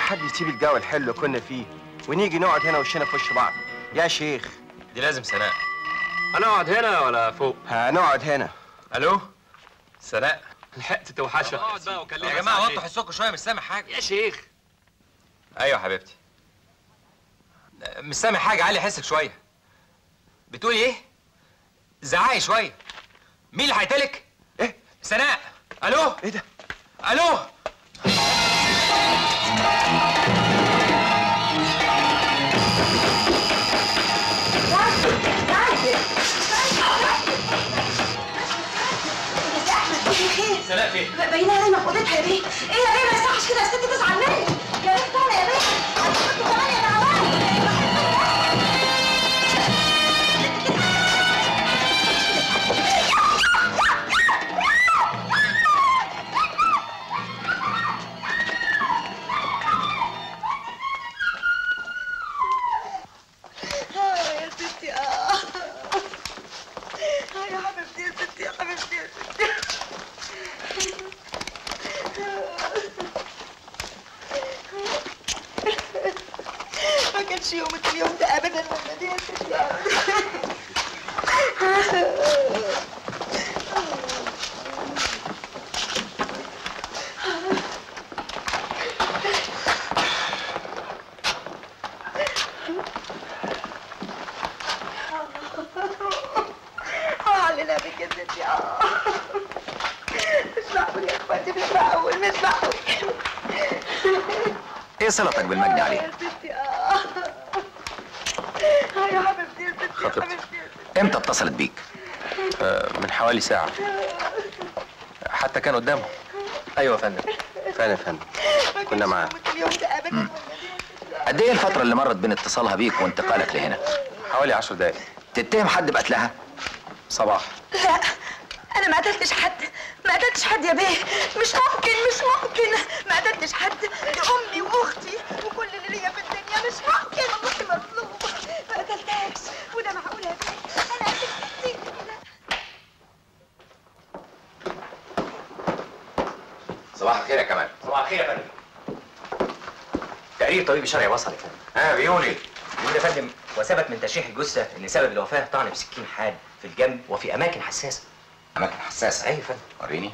حد يسيب الجو الحلو اللي كنا فيه ونيجي نقعد هنا وشنا في وش بعض يا شيخ دي لازم سناء هنقعد هنا ولا فوق؟ هنقعد هنا الو سناء لحقت توحشك اقعد بقى وكلمك يا جماعه وطوا حسكم شويه مش سامع حاجه يا شيخ ايوه حبيبتي مش سامع حاجه علي حسك شويه بتقولي ايه زعقي شويه مين اللي هيتلك ايه سناء الو ايه ده الو سناء فين باينه علينا في اوضتها يا بيه ايه يا بيه ما يصحش كده يا ست تزعل مني يا بيه طالع يا بيه هتحط كمان يا تعبان آه يا ستي اه آه يا حبيبتي يا ستي يا حبيبتي يا ستي ما كانش يومك اليوم ده ابدا ولا دي يا ستي اه علينا بك يا ستي اه مش معقول يا اخواتي مش معقول مش معقول ايه صلتك بالمجني عليه يا ستي اه آه يا حبيبتي يا ستي يا حبيبتي يا ستي امتى اتصلت بيك آه من حوالي ساعة حتى كان قدامه ايوه يا فندم فعلا يا فندم ما كنا كانش معاه. يومك اليوم ده ابدا ولا دي يا ستي قد ايه الفتره اللي مرت بين اتصالها بيك وانتقالك لهنا حوالي عشر دقايق تتهم حد بقتلها صباح لا انا ما قتلتش حد ما قتلتش حد يا بيه مش ممكن مش ممكن ما قتلتش حد دي امي واختي وكل اللي ليا في الدنيا مش ممكن والله مطلوب ما قتلتهاش وده معقول يا بيه انا قتلت كتير لا صباح الخير يا كمال صباح الخير يا فندم تقرير طبيب الشرعي وصل يا فندم ها بيقول ايه يقول يا فندم وثبت من تشريح الجثه ان سبب الوفاه طعن بسكين حاد في الجنب وفي اماكن حساسه اماكن حساسه ايوه يا فندم وريني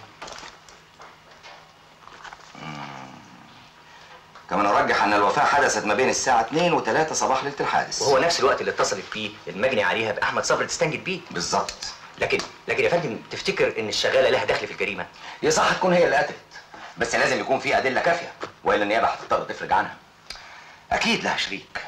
مم. كمان ارجح ان الوفاه حدثت ما بين الساعه 2 و3 صباح ليله الحادث وهو نفس الوقت اللي اتصلت فيه المجني عليها باحمد صبري تستنجد بيه بالظبط لكن لكن يا فندم تفتكر ان الشغاله لها دخل في الجريمه يصح تكون هي اللي قتلت بس لازم يكون في ادله كافيه والا النيابه هتضطر تفرج عنها اكيد لها شريك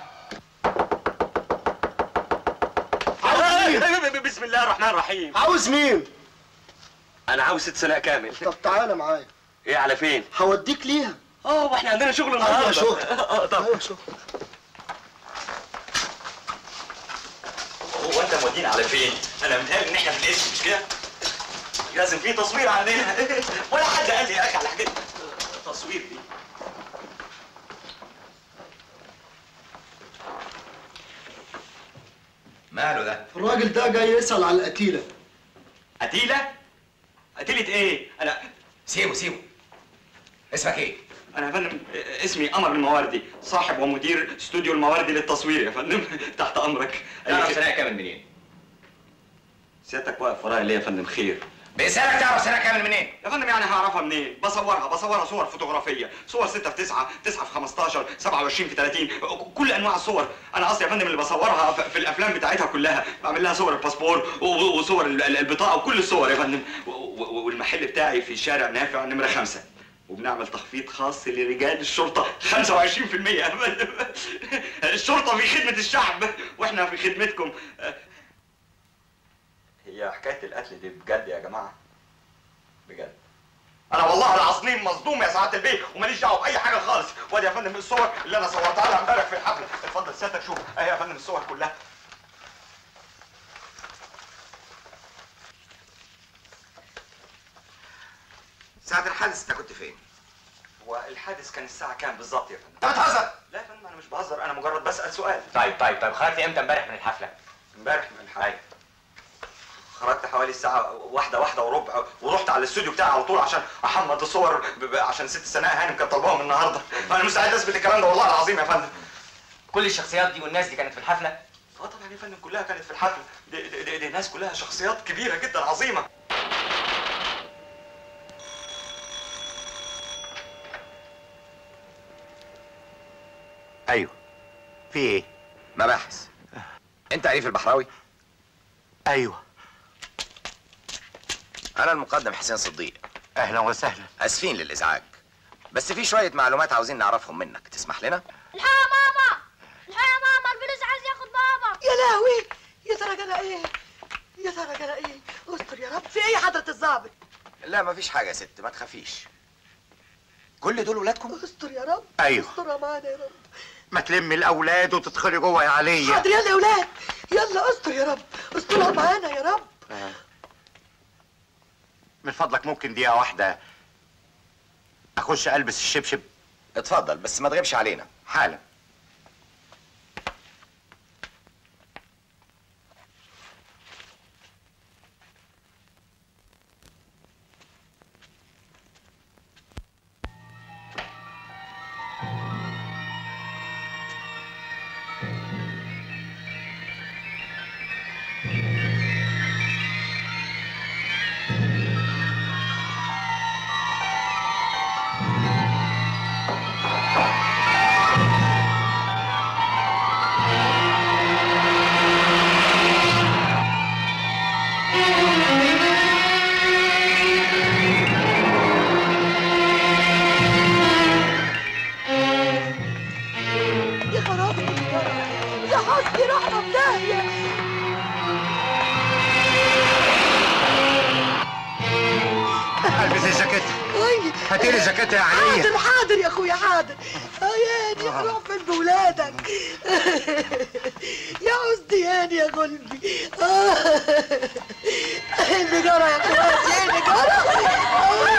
بسم الله الرحمن الرحيم عاوز مين؟ انا عاوز ست سناء كامل طب تعالى معايا ايه على فين هوديك ليها اه واحنا عندنا شغل النهارده ايوه شغل اه طب ايوه شغل هو انت مودينا على فين انا متهيألي ان احنا في الاسم مش كده لازم في تصوير عندنا ولا حد قال لي يا اخي على حاجه تصوير دي ماله ده الراجل ده جاي يسأل على القتيلة قتيله قتيله ايه انا سيبه سيبه اسمك ايه انا يا فندم اسمي قمر المواردي صاحب ومدير استوديو المواردي للتصوير يا فندم تحت امرك تعرف أي- سناء كامل منين سيادتك واقف ورايا ليه يا فندم خير بيسالك تعرف سناء كامل منين يا فندم يعني هعرفها منين؟ بصورها بصورها صور فوتوغرافية، صور 6 في 9، 9 في 15، 27 في 30، كل انواع الصور، انا اصلي يا فندم اللي بصورها في في الافلام بتاعتها كلها، بعمل لها صور الباسبور و- و- وصور ال- ال- البطاقة وكل الصور يا فندم، و- و- والمحل بتاعي في شارع نافع نمرة خمسة. وبنعمل تخفيض خاص لرجال الشرطة 25% يا فندم. الشرطة في خدمة الشعب واحنا في خدمتكم. هي حكاية القتل دي بجد يا جماعة؟ بجد انا والله العظيم مصدوم يا سعاده البيه وماليش دعوه باي حاجه خالص وادي يا فندم الصور اللي انا صورتها لها امبارح في الحفله اتفضل سيادتك شوف اهي يا فندم الصور كلها ساعه الحادث انت كنت فين هو الحادث كان الساعه كام بالظبط يا فندم انت بتهزر لا يا فندم انا مش بهزر انا مجرد بسال سؤال طيب طيب طيب خرجت امتى امبارح من الحفله امبارح من الحادث خرجت حوالي الساعه واحدة واحدة وربع ورحت على الاستوديو بتاعي على طول عشان احمض الصور ب- ب- عشان ست سناء هانم كانت طالباهم النهارده انا مستعد اثبت الكلام ده والله العظيم يا فندم كل الشخصيات دي والناس دي كانت في الحفله اه طبعا يا فندم كلها كانت في الحفله دي, دي, دي, دي ناس كلها شخصيات كبيره جدا عظيمه ايوه في ايه مباحث انت عريف البحراوي ايوه انا المقدم حسين صديق اهلا وسهلا اسفين للازعاج بس في شويه معلومات عاوزين نعرفهم منك تسمح لنا الحق يا ماما الحق يا ماما البوليس عايز ياخد بابا يا لهوي يا ترى جرى ايه يا ترى جرى ايه استر يا رب في ايه يا حضره الضابط لا مفيش حاجه يا ست ما تخافيش كل دول ولادكم استر يا رب ايوه استر معانا يا رب ما تلمي الاولاد وتدخلي جوه يا عليا حاضر يلا يا اولاد يلا استر يا رب استرها معانا يا رب من فضلك ممكن دقيقه واحده اخش البس الشبشب اتفضل بس ما تغيبش علينا حالا يا خرابي يا حسبي رحمه في داهيه البس الجاكيت اي هاتي لي جاكيت يا عليا حاضر حاضر يا اخويا حاضر يا هاني روح فين بولادك يا حسني هاني يا قلبي آه. ايه اللي جرى يا اخواتي ايه اللي جرى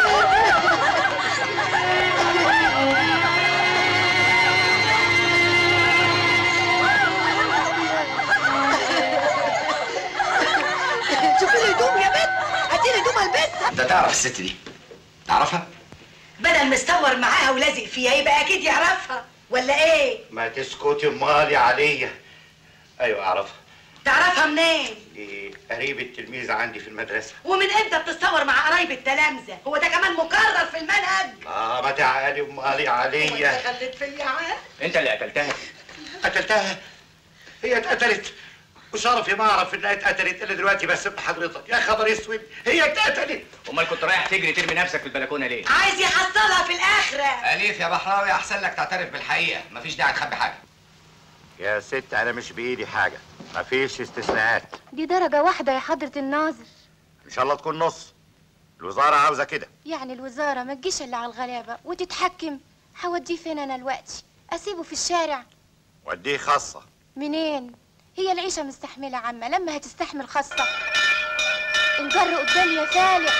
شوفي لي هدوم يا بنت هاتي لي هدوم البسها انت تعرف الست دي تعرفها بدل مستور معاها ولازق فيها يبقى اكيد يعرفها ولا ايه ما تسكتي امال يا عليا ايوه اعرفها تعرفها منين دي قريب التلميذ عندي في المدرسه ومن امتى بتتصور مع قرايب التلامذه هو ده كمان مكرر في المنهج اه ما تعالي امال يا عليا خلت فيا عاد انت اللي قتلتها قتلتها هي اتقتلت وشرفي ما اعرف انها اتقتلت الا دلوقتي بس بحضرتك يا خبر اسود هي اتقتلت امال كنت رايح تجري ترمي نفسك في البلكونه ليه عايز يحصلها في الاخره اليف يا بحراوي احسن لك تعترف بالحقيقه مفيش داعي تخبي حاجه يا ست انا مش بايدي حاجه مفيش استثناءات دي درجة واحدة يا حضرة الناظر ان شاء الله تكون نص الوزاره عاوزه كده يعني الوزارة ما تجيش الا على الغلابة وتتحكم هوديه فين انا دلوقتي اسيبه في الشارع وديه خاصه منين هي العيشة مستحملة عامة لما هتستحمل خاصة انجر قدامي يا فالح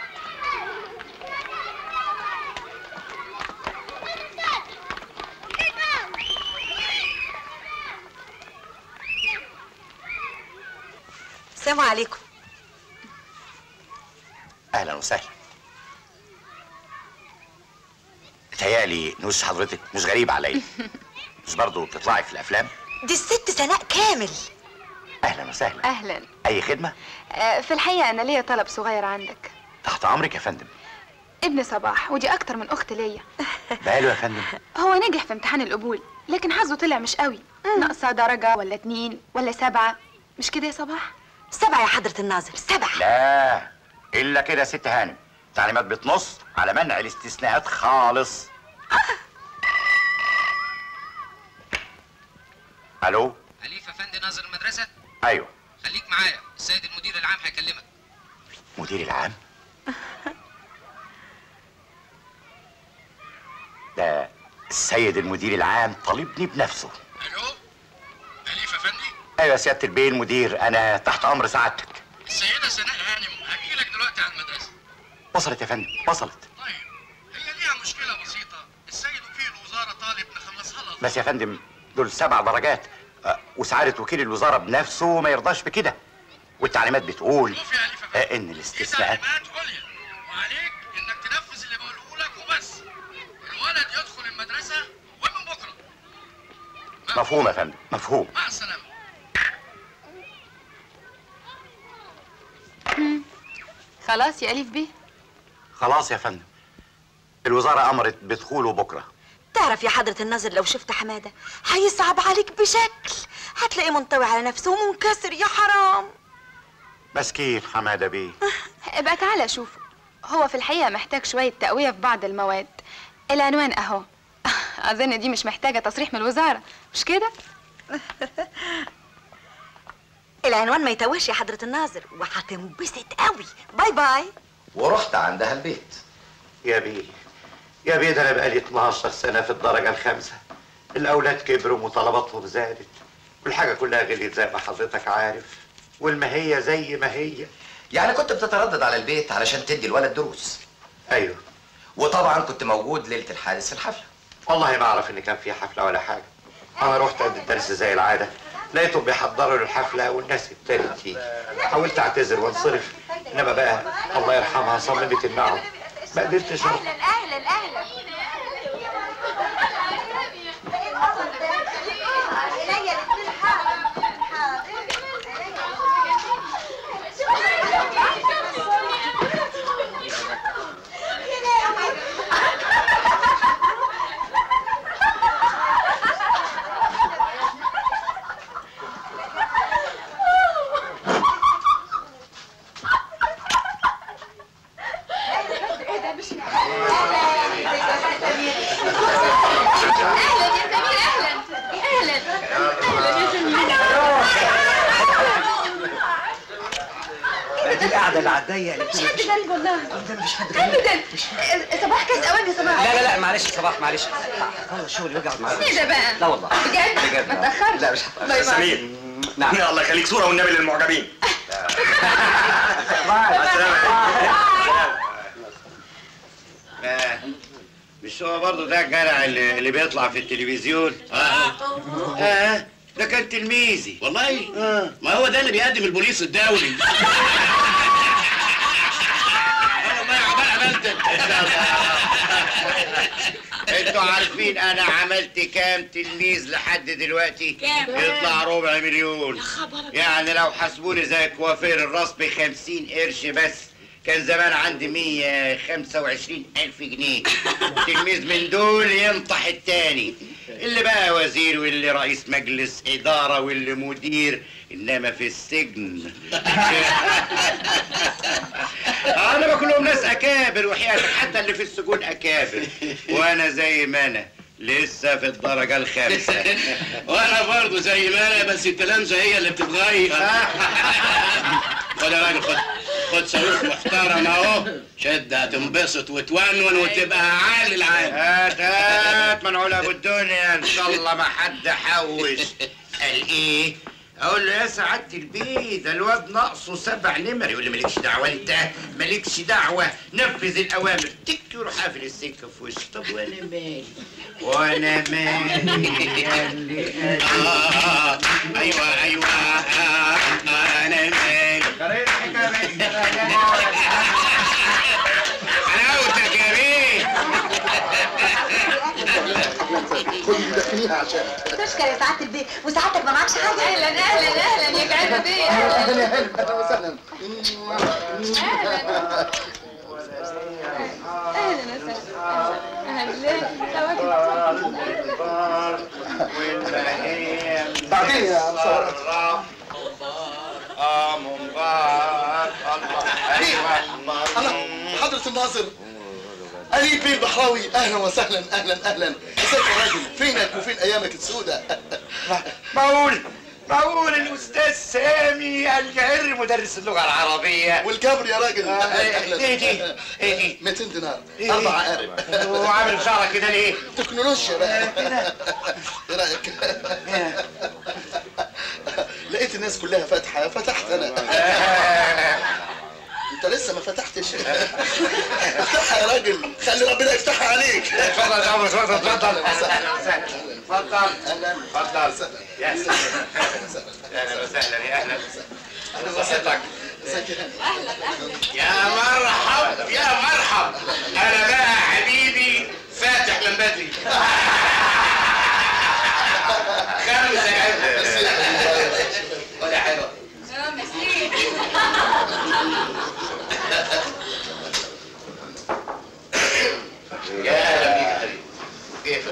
السلام عليكم اهلا وسهلا متهيألي نوش حضرتك مش غريب عليا مش برضه بتطلعي في الافلام دي الست سناء كامل اهلا وسهلا اهلا اي خدمه آه، في الحقيقه انا ليا طلب صغير عندك تحت امرك يا فندم ابن صباح ودي اكتر من اخت ليا بقاله يا فندم هو نجح في امتحان القبول لكن حظه طلع مش قوي ناقصه درجه ولا اتنين ولا سبعه مش كده يا صباح سبعة يا حضرة الناظر سبعة لا الا كده يا ست هانم تعليمات بتنص على منع الاستثناءات خالص الو أليف أفندي ناظر المدرسة ايوه خليك معايا السيد المدير العام هيكلمك مدير العام ده السيد المدير العام طالبني بنفسه ألو أليف أفندي ايوه يا سياده البيه المدير انا تحت امر سعادتك السيدة سناء هانم هجيلك دلوقتي على المدرسة وصلت يا فندم وصلت طيب هي ليها مشكلة بسيطة السيد وكيل الوزارة طالب نخلصها لها بس يا فندم دول سبع درجات أه، وسعادة وكيل الوزارة بنفسه ما يرضاش بكده والتعليمات بتقول آه، ان الاستثناءات وعليك انك تنفذ اللي بقوله لك وبس الولد يدخل المدرسه ومن بكره مفهوم يا فندم مفهوم مع السلامه خلاص يا أليف بيه خلاص يا فندم الوزاره امرت بدخوله بكره تعرف يا حضرة الناظر لو شفت حمادة هيصعب عليك بشكل هتلاقيه منطوي على نفسه ومنكسر يا حرام بس كيف حماده بيه ابقى تعالى شوفه هو في الحقيقة محتاج شوية تقوية في بعض المواد العنوان أهو أظن دي مش محتاجة تصريح من الوزارة مش كده؟ العنوان ما يتوهش يا حضرة الناظر وهتنبسط قوي باي باي ورحت عندها البيت يا بيه يا بيه ده انا بقالي 12 سنه في الدرجه الخامسه الاولاد كبروا وطلباتهم زادت والحاجه كلها غليت زي ما حضرتك عارف والماهيه زي ما هي يعني كنت بتتردد على البيت علشان تدي الولد دروس ايوه وطبعا كنت موجود ليله الحادث في الحفله والله ما اعرف ان كان في حفله ولا حاجه انا رحت عند الدرس زي العاده لقيتهم بيحضروا للحفله والناس ابتدت تيجي حاولت اعتذر وانصرف انما بقى الله يرحمها صممت النعم ما قدرتش أروح. اهلا اهلا دي القعده اللي على الضيق اللي مش حد غريب والله مفيش حد ابدا صباح كاس اوان يا صباح لا لا لا معلش يا صباح معلش خلص الشغل وارجع معلش ايه ده بقى؟ لا والله بجد؟ بجد ما آه. تأخرش. لا مش باي باي. سمير نعم الله يخليك صوره والنبي للمعجبين آه، مش هو برضه ده الجدع اللي, اللي بيطلع في التلفزيون اه اه ده كان تلميذي والله ما هو ده اللي بيقدم البوليس الدولي والله عمال عملت انتوا عارفين انا عملت كام تلميذ لحد دلوقتي كام؟ يطلع ربع مليون يعني لو حسبوني زي كوافير الراس ب 50 قرش بس كان زمان عندي 125 ألف جنيه تلميذ من دول ينطح التاني اللي بقى وزير واللي رئيس مجلس إدارة واللي مدير إنما في السجن أنا باكلهم ناس أكابر وحياتك حتى اللي في السجون أكابر وأنا زي ما أنا لسه في الدرجة الخامسة وانا برضه زي ما انا بس التلامذه هي اللي بتتغير خد يا راجل خد خد صاروخ محترم اهو شد هتنبسط وتونون وتبقى عالي العال هات هات منعول ابو الدنيا ان شاء الله ما حد حوش قال ايه اقول له يا سعاده البيت ده الواد ناقصه سبع نمر يقول لي مالكش دعوه انت مالكش دعوه نفذ الاوامر تك يروح قافل السكه في وشي طب وانا مالي وانا مالي يا اللي آه ايوه ايوه آه انا مالي حلاوتك يا بيه خدي دخليها عشان تشكر يا سعادة البيه وسعادتك ما معكش حاجة اهلا اهلا اهلا يا جعانه بيه اهلا يا هلا اهلا وسهلا اهلا بعدين يا مصورات اه مبارك الله ايوه انا حضرة الناظر علي بيه البحراوي اهلا وسهلا اهلا اهلا ازيك يا راجل فينك وفين ايامك السوداء معقول معقول الاستاذ سامي الجعر مدرس اللغه العربيه والجبر يا راجل آه، اهلا ايه دي؟ اهلا ايه دي؟ 200 دينار إيه؟ اربع قارب وعامل شعرك كده ليه؟ تكنولوجيا بقى ايه رايك لقيت الناس كلها فاتحه فتحت انا انت لسه ما فتحتش افتحها يا راجل خلي ربنا يفتحها عليك اتفضل يا عمرو اتفضل اتفضل اهلا وسهلا اتفضل اهلا اتفضل وسهلا يا سلام اهلا وسهلا يا اهلا ازيك يا مرحب يا مرحب انا بقى حبيبي فاتح من بدري خمسة ولا حلوة يا اهلا بيك يا حبيبي كيفك؟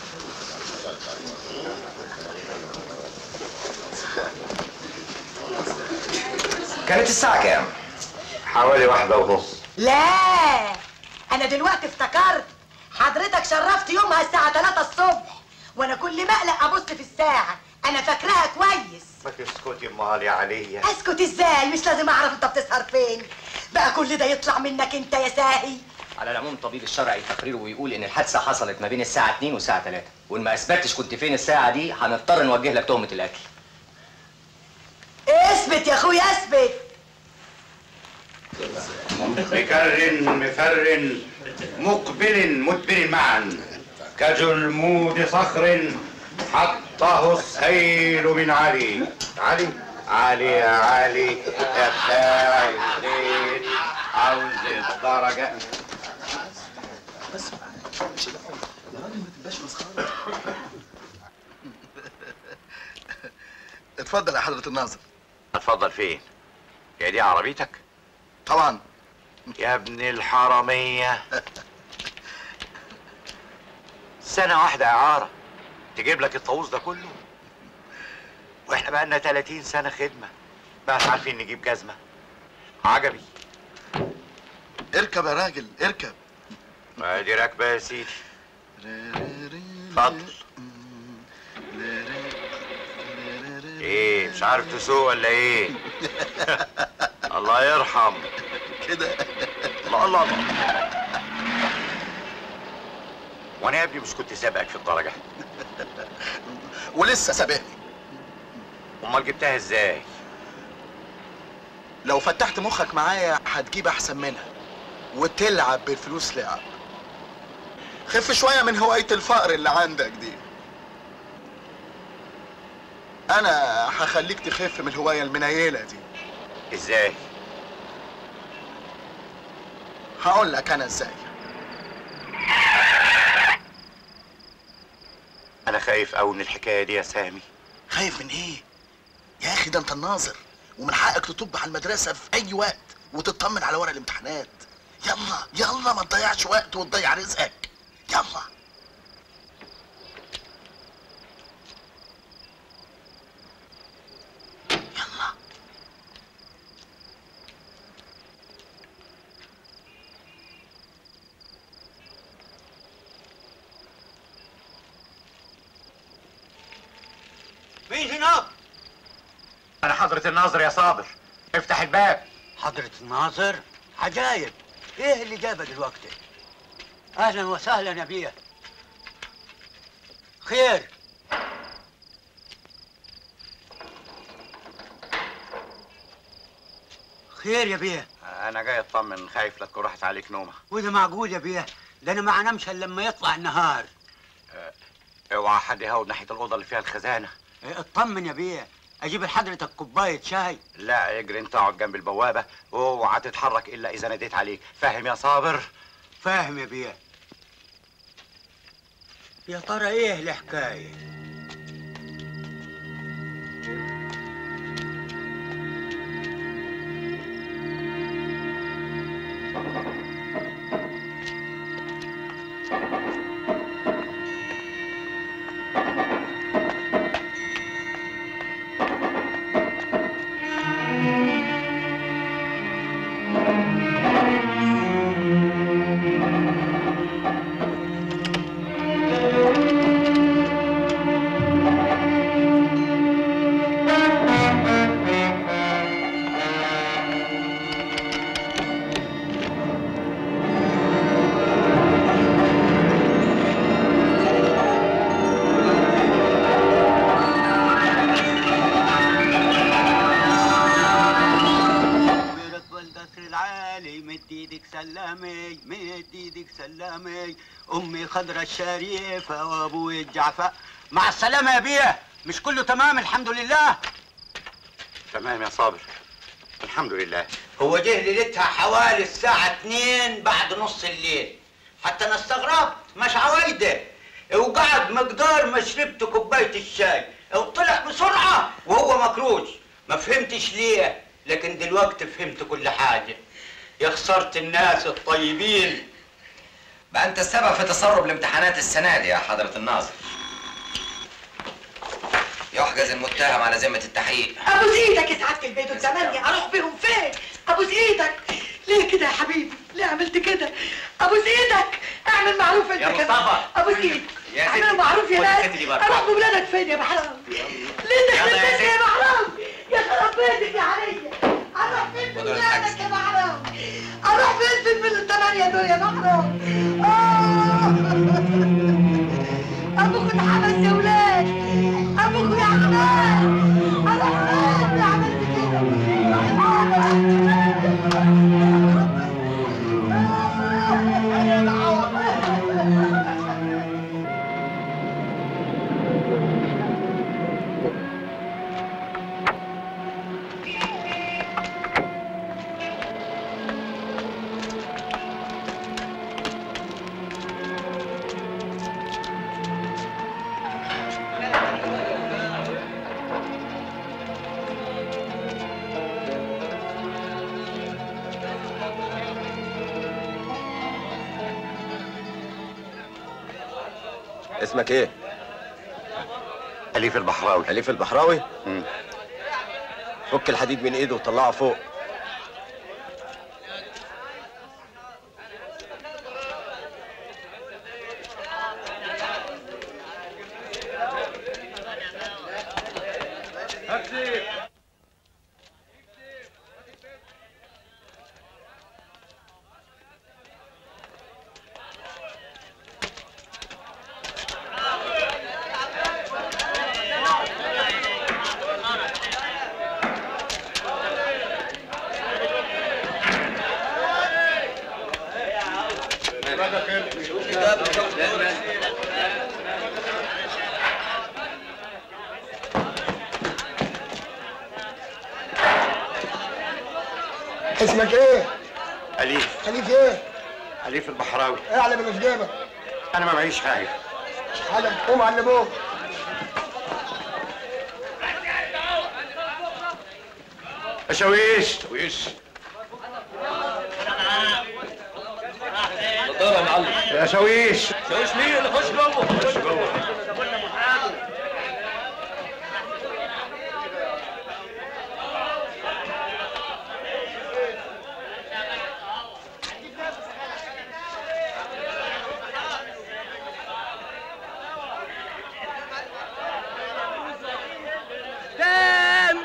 كانت الساعة كام؟ حوالي واحدة ونص لا انا دلوقتي افتكرت حضرتك شرفت يومها الساعة 3 الصبح وانا كل ما اقلق ابص في الساعة انا فاكراها كويس ما تسكتي امال يا عليا اسكت ازاي مش لازم اعرف انت بتسهر فين بقى كل ده يطلع منك انت يا ساهي على العموم الطبيب الشرعي تقريره بيقول ان الحادثه حصلت ما بين الساعه 2 والساعه 3 وان ما اثبتش كنت فين الساعه دي هنضطر نوجه لك تهمه القتل اثبت يا اخويا اثبت مكر مفر مقبل مدبر معا كجلمود صخر حطه السيل من علي علي علي يا علي يا بتاع الليل عاوز الدرجة اتفضل يا حضرة الناظر اتفضل فين؟ هي دي عربيتك؟ طبعا يا ابن الحرامية سنة واحدة إعارة تجيب لك الطاووس ده كله واحنا بقالنا 30 سنة خدمة بقى عارفين نجيب جزمة عجبي اركب يا راجل اركب ادي راكبة يا سيدي اتفضل ايه مش عارف تسوق ولا ايه الله يرحم كده الله الله الله وانا يا ابني مش كنت سابقك في الدرجة ولسه سابقني امال جبتها ازاي لو فتحت مخك معايا هتجيب احسن منها وتلعب بالفلوس لعب خف شوية من هواية الفقر اللي عندك دي انا هخليك تخف من الهواية المنيلة دي ازاي هقول لك انا ازاي انا خايف قوي من الحكاية دي يا سامي خايف من ايه يا اخي ده انت الناظر ومن حقك تطب على المدرسة في اي وقت وتطمن على ورق الامتحانات يلا يلا ما تضيعش وقت وتضيع رزقك يلا يلا مين هناك؟ انا حضرة الناظر يا صابر افتح الباب حضرة الناظر عجايب ايه اللي جابه دلوقتي؟ اهلا وسهلا يا بيه خير خير يا بيه انا جاي اطمن خايف لا تكون راحت عليك نومه وده معقول يا بيه ده انا ما انامش الا لما يطلع النهار اوعى حد يهود ناحيه الاوضه اللي فيها الخزانه إيه، اطمن يا بيه اجيب لحضرتك كوبايه شاي لا اجري انت اقعد جنب البوابه واوعى تتحرك الا اذا ناديت عليك فاهم يا صابر فاهم يا بيه يا ترى ايه الحكايه وركب القصر العالي مد ايدك سلامي مد ايدك سلامي امي خضرة الشريفة وابوي الجعفر مع السلامة يا بيه مش كله تمام الحمد لله تمام يا صابر الحمد لله هو جه ليلتها حوالي الساعة 2 بعد نص الليل حتى انا استغربت مش عوايده وقعد مقدار ما شربت كوباية الشاي وطلع بسرعة وهو مكروش ما فهمتش ليه لكن دلوقتي فهمت كل حاجة يا خسارة الناس الطيبين بقى انت السبب في تسرب الامتحانات السنه دي يا حضره الناظر يحجز المتهم على ذمه التحقيق ابوس ايدك يا سعاده البيت والثمانية اروح بيهم فين ابوس ايدك ليه كده يا حبيبي ليه عملت كده ابوس ايدك اعمل معروف انت يا كمان. مصطفى. ابوس ايدك يا ستي. اعمل معروف يا خد ناس الست دي بره. اروح بولادك فين يا محرم ليه يلا دخلت يا بيتي يا ست. محرم يا خراب بيتك يا عليا اروح فين بولادك يا محرم اروح فين فين من الثمانية دول يا محرم آه. ابوك اتحبس يا ولاد ابوك يا حماد اروح فين يا عملت اسمك ايه؟ أليف البحراوي أليف البحراوي؟ فك الحديد من ايده وطلعه فوق اسمك ايه؟ أليف خليف ايه؟ أليف البحراوي اعلم اللي في جيبك أنا ما معيش حاجة علم قوم علموه شويش شويش نضاره يا معلم يا شويش شوش مين اللي خش جوه خش جوه تام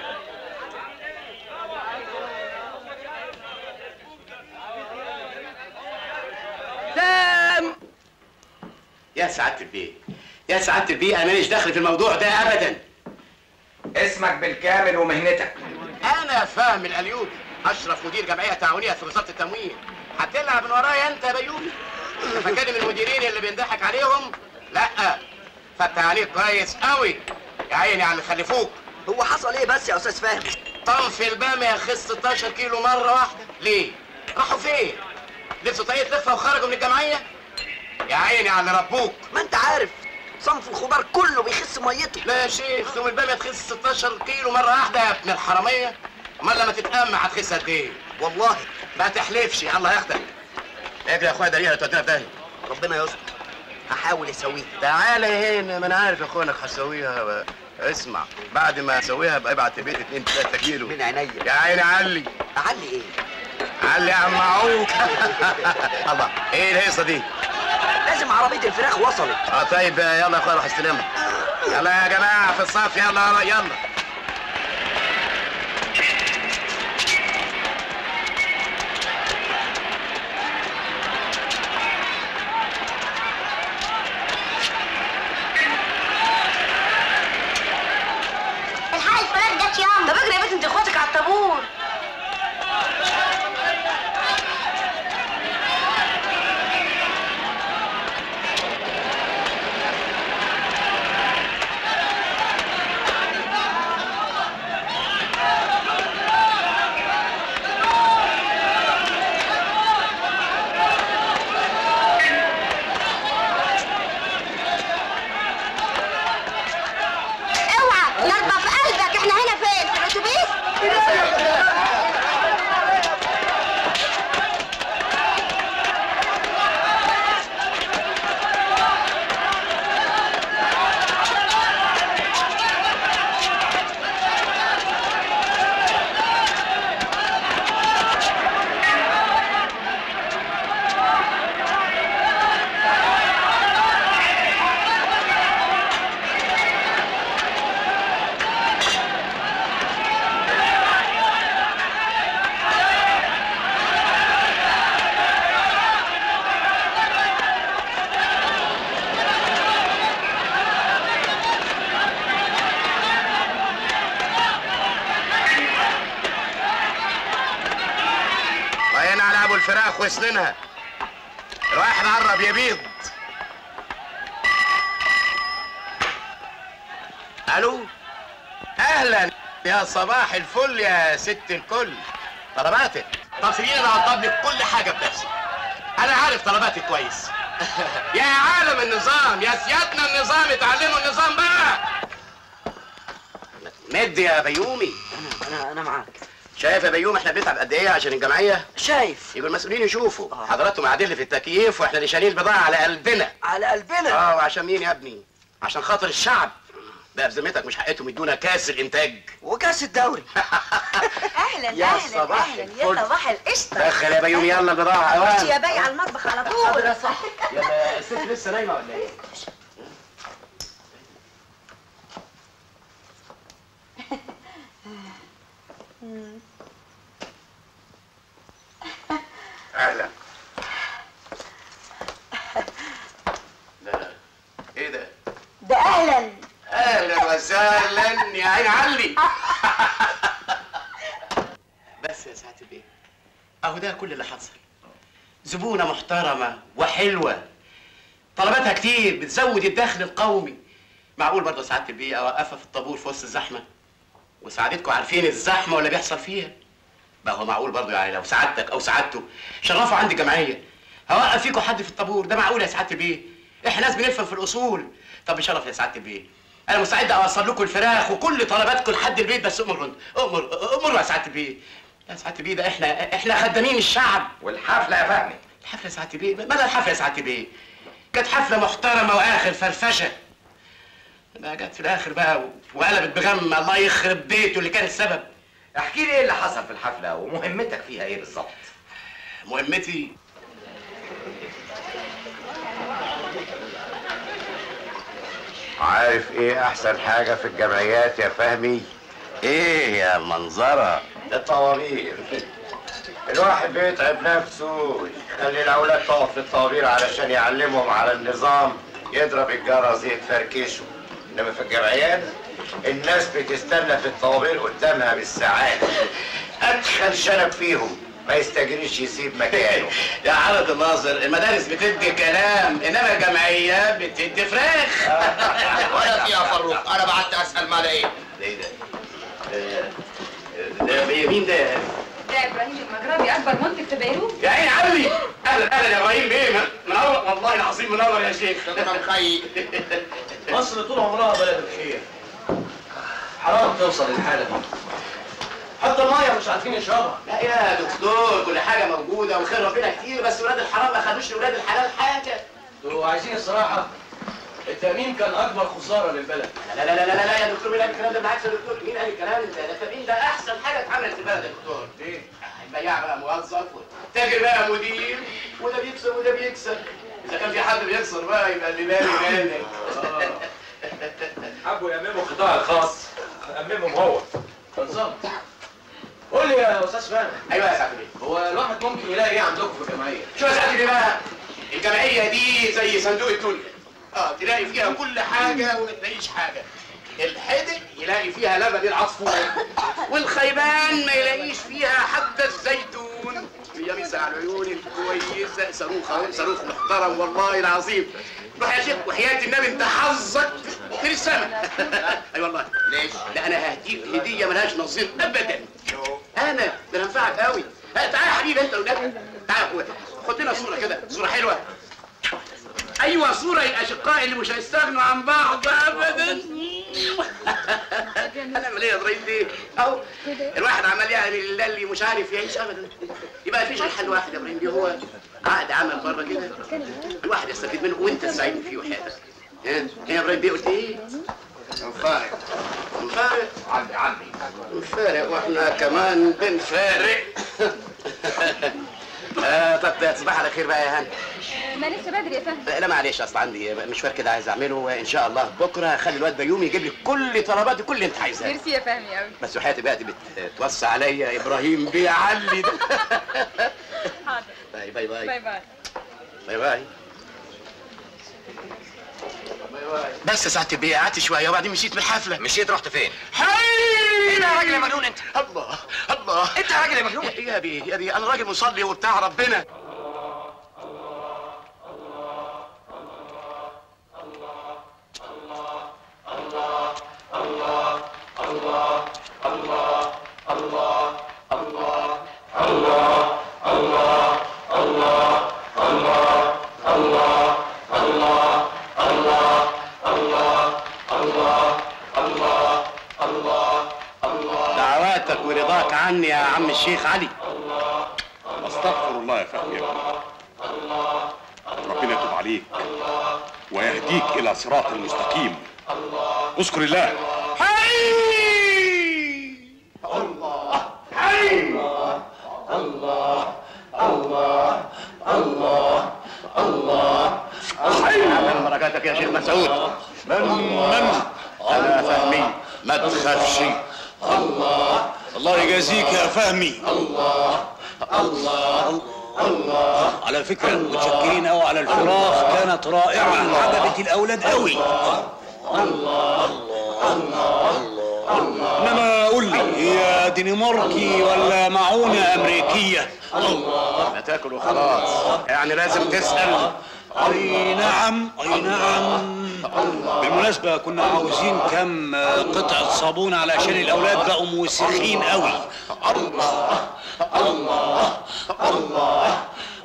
تام يا سعادة البيه يا سعادة البيه أنا ماليش دخل في الموضوع ده أبدا اسمك بالكامل ومهنتك أنا فاهم الأليوبي أشرف مدير جمعية تعاونية في وزارة التموين هتلعب من ورايا أنت يا بيومي أنت فاكرني من المديرين اللي بينضحك عليهم؟ لأ فتح عليك كويس قوي يا عيني على اللي خلفوك هو حصل ايه بس يا استاذ فهمي طنف البامية خس 16 كيلو مرة واحدة ليه؟ راحوا فين؟ لبسوا طاقية لفة وخرجوا من الجمعية؟ يا عيني على اللي ربوك ما انت عارف صنف الخضار كله بيخس ميته لا يا شيخ ثم البامية تخس 16 كيلو مرة واحدة يا ابن الحرامية امال لما تتأمى هتخس قد ايه؟ والله ما تحلفش الله ياخدك اجري يا اخويا داريها تودينا في داهية ربنا يستر هحاول اسويه تعالى هنا ما انا عارف يا اخويا انك هتسويها اسمع بعد ما اسويها ابقى ابعت البيت 2 3 كيلو من عينيا يا عيني علي اعلي ايه علي يا عم عوك الله ايه الهيصه دي؟ لازم عربيه الفراخ وصلت اه طيب يلا يا اخويا روح استلمها يلا يا جماعه في الصف يلا يلا الحق الفراخ جت ياما طب اجري يا بنت انت اخواتك على الطابور تنفخ وسنينها الواحد قرب يبيض الو اهلا يا صباح الفل يا ست الكل طلباتك طب سيبيني انا اوضب لك كل حاجه بنفسي انا عارف طلباتك كويس يا عالم النظام يا سيادنا النظام اتعلموا النظام بقى مد يا بيومي انا انا معاك شايف يا بيوم احنا بنتعب قد ايه عشان الجمعيه شايف يبقى المسؤولين يشوفوا حضراتهم قاعدين لي في التكييف واحنا اللي شايلين البضاعه على قلبنا على قلبنا اه وعشان مين يا ابني عشان خاطر الشعب ده بذمتك مش حقتهم يدونا كاس الانتاج وكاس الدوري اهلا يا اهلا صباح اهلا الفل. يا صباح القشطه دخل يا بيوم يلا البضاعه خش يا اوان باي على المطبخ على طول يا صاحبي يلا الست لسه نايمه ولا ايه؟ اهلا ده ايه ده؟ ده اهلا اهلا وسهلا يا عين علي بس يا سعاده البيه اهو ده كل اللي حصل زبونه محترمه وحلوه طلباتها كتير بتزود الدخل القومي معقول برضه سعاده البيه اوقفها في الطابور في وسط الزحمه وسعادتكم عارفين الزحمه ولا بيحصل فيها ما هو معقول برضه يعني لو سعادتك او سعادته شرفوا عندي جمعيه هوقف فيكم حد في الطابور ده معقول يا سعاده البيه احنا ناس بنفهم في الاصول طب بشرف يا سعاده البيه انا مستعد اوصل لكم الفراخ وكل طلباتكم لحد البيت بس امر انت امر امر يا سعاده البيه يا سعاده البيه ده احنا احنا خدامين الشعب والحفله يا فهمي الحفله يا سعاده البيه ماذا الحفله يا سعاده البيه كانت حفله محترمه واخر فرفشه بقى جت في الاخر بقى وقلبت بغم الله يخرب بيته اللي كان السبب احكي لي ايه اللي حصل في الحفله ومهمتك فيها ايه بالظبط مهمتي عارف ايه احسن حاجة في الجمعيات يا فهمي؟ ايه يا منظرة؟ الطوابير الواحد بيتعب نفسه يخلي الاولاد تقف في الطوابير علشان يعلمهم على النظام يضرب الجرس يتفركشوا انما في الجمعيات الناس بتستنى في الطوابير قدامها بالساعات ادخل شنب فيهم ما يستجريش يسيب مكانه يا عرض الناظر المدارس بتدي كلام انما الجمعيه بتدي فراخ ولا فيها فروق انا بعت اسال ما لقيت ايه ده؟ ده مين ده؟ ده ابراهيم المجربي اكبر منتج في بيروت يا عيني علي اهلا اهلا يا ابراهيم بيه منور والله العظيم منور يا شيخ شكرا مخي مصر طول عمرها بلد الخير حرام توصل للحالة دي حتى المية مش عارفين يشربها لا يا دكتور كل حاجه موجوده وخير ربنا كتير بس ولاد الحرام ما خدوش لاولاد الحلال حاجه انتوا عايزين الصراحة التأمين كان أكبر خسارة للبلد لا لا لا لا لا يا دكتور مين قال الكلام ده بالعكس يا دكتور مين قال الكلام ده ده التأمين ده احسن حاجه اتعملت في البلد يا دكتور ليه؟ البياع بقى موظف والتاجر بقى مدير وده بيكسب وده بيكسب اذا كان في حد بيخسر بقى يبقى اللي بالي بالك حبوا يأمموا القطاع الخاص أممهم هو بالظبط قول لي يا أستاذ فهمي ايوه يا سعد بيه هو الواحد ممكن يلاقي إيه عندكم في الجمعية؟ شو يا سعد بيه بقى الجمعيه دي زي صندوق الدنيا اه تلاقي فيها كل حاجه وما تلاقيش حاجه الحدق يلاقي فيها لبن العصفور والخيبان ما يلاقيش فيها حتى الزيتون هي ميزه على العيون الكويسه صاروخ اهو صاروخ محترم والله العظيم روح يا شيخ وحياه النبي انت حظك في السماء اي والله ليش؟ لا انا هديك هديه ملهاش نظير ابدا انا ده انا انفعك قوي تعالى يا حبيبي انت والنبي تعالى خد لنا صوره كده صوره حلوه ايوه صوره الاشقاء اللي مش هيستغنوا عن بعض ابدا هنعمل ايه يا ابراهيم دي اهو الواحد عمال يعني لله اللي مش عارف يعيش ابدا يبقى مفيش غير حل واحد يا ابراهيم دي هو عقد عمل بره كده الواحد يستفيد منه وانت تساعدني فيه وحياتك ها إيه يا ابراهيم بيه قلت ايه؟ مفارق مفارق عندي عندي مفارق واحنا كمان بنفارق آه طب تصبح على خير بقى يا هاني ما لسه بدري يا فهد لا معلش اصل عندي مشوار كده عايز اعمله ان شاء الله بكره هخلي الواد بيومي يجيب لي كل طلباتي كل اللي انت عايزاه ميرسي يا فهمي قوي بس وحياتي بقى بتوصى عليا ابراهيم بيه علي ده حاضر باي باي باي باي باي باي باي بس يا سعادة البيه قعدت شويه وبعدين مشيت من الحفله مشيت رحت فين؟ حي انت يا راجل يا مجنون انت الله الله انت يا راجل يا مجنون يا بيه يا بيه انا راجل مصلي وبتاع ربنا عني يا عم الشيخ علي استغفر الله يا فهمي يا ابني ربنا يتوب عليك ويهديك الى صراط مستقيم اذكر الله الله حي الله الله الله الله الله حي من بركاتك يا شيخ مسعود من من انا فهمي ما تخافش الله الله يجازيك يا فهمي الله الله الله على فكرة متشكرين قوي على الفراخ كانت رائعة عجبت الأولاد قوي الله الله انما قول لي هي دنماركي ولا معونة امريكية الله ما تاكل وخلاص يعني لازم تسأل اي نعم اي نعم بالمناسبة كنا عاوزين كم قطعة صابون علشان الاولاد بقوا موسخين قوي الله الله الله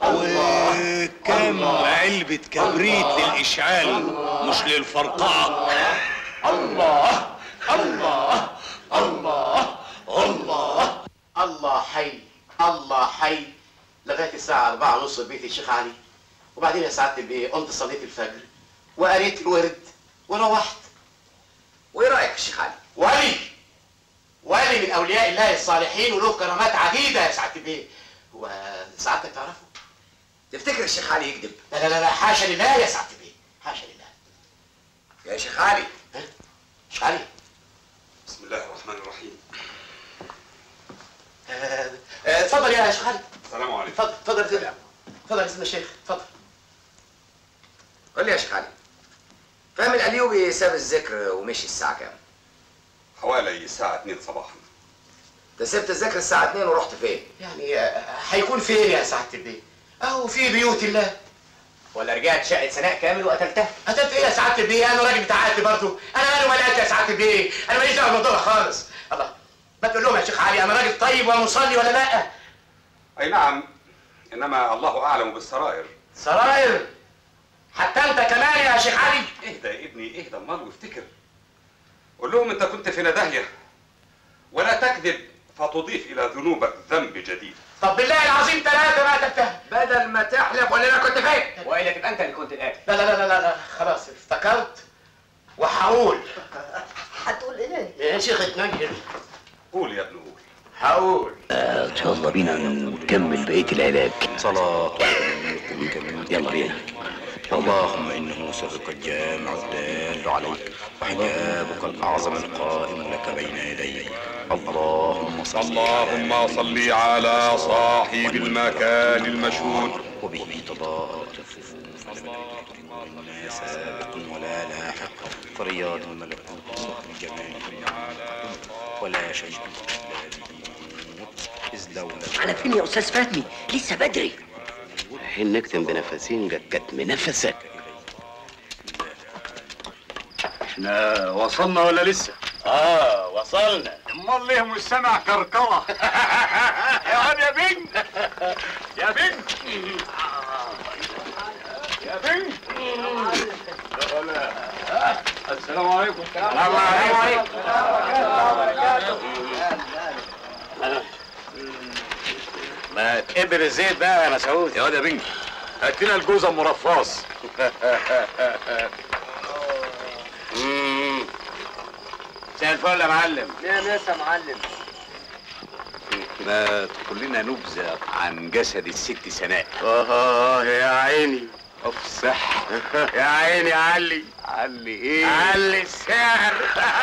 وكم علبة كبريت للإشعال مش للفرقعة الله الله الله الله الله حي الله حي لغايه الساعه 4 ونص في بيت الشيخ علي وبعدين يا سعاده البيه قمت صليت الفجر وقريت الورد وروحت وايه رايك يا شيخ علي؟ ولي ولي من اولياء الله الصالحين وله كرامات عديده يا سعاده البيه وسعادتك تعرفه تفتكر الشيخ علي يكذب؟ لا لا لا لا حاشا لله يا سعاده البيه حاشا لله يا شيخ علي شيخ علي بسم الله الرحمن الرحيم آه، آه، اتفضل يا شيخ علي السلام عليكم اتفضل اتفضل اتفضل اتفضل يا سيدنا الشيخ اتفضل قول لي يا شيخ علي فهم الأليوبي ساب الذكر ومشي الساعة كام؟ حوالي الساعة 2 صباحا انت سبت الذكر الساعة 2 ورحت فين؟ يعني آه، هيكون فين يا سعاده البيه اهو في بيوت الله ولا رجعت شقه سناء كامل وقتلتها قتلت ايه يا سعاده البيه انا راجل بتاع قتل برضه انا مالي ومالك يا سعاده البيه انا ماليش دعوه بالموضوع ده خالص الله ما تقول لهم يا شيخ علي انا راجل طيب ومصلي ولا لا اي نعم انما الله اعلم بالسرائر سراير حتى انت كمان يا شيخ علي اهدى يا ابني اهدى امال وافتكر قول لهم انت كنت في ندهية ولا تكذب فتضيف الى ذنوبك ذنب جديد طب بالله العظيم ثلاثه ما تفتهم بدل ما تحلف ولا انا كنت فين؟ والا تبقى انت اللي كنت القاتل لا لا لا لا لا خلاص افتكرت وهقول هتقول ايه؟ يا شيخ اتنجل قول يا ابن قول هقول يلا بينا نكمل بقية العلاج صلاة يلا بينا اللهم إنه سرك الجامع الدال عليك وحجابك الأعظم القائم لك بين يديك اللهم صل اللهم صل على صاحب المكان المشهود وبه تضاءت الصفوف لم يدرك منا سابق ولا لاحق فرياض الملكوت صخر الجمال ولا شيء إلا به يموت إذ لولا على فين يا استاذ فهمي لسه بدري حين نكتم بنفسين جت كتم نفسك احنا وصلنا ولا لسه؟ اه وصلنا امال ليه مش سامع كركره؟ يا واد يا بنت يا بنت يا بنت السلام عليكم السلام عليكم. ما تقبل الزيت بقى يا مسعود يا واد يا بنت هات لنا الجوزه المرفاص مساء الفل يا معلم يا ناس يا معلم ما تقول لنا نبذه عن جسد الست سناء اه يا عيني افسح يا عيني علي علي ايه؟ علي السعر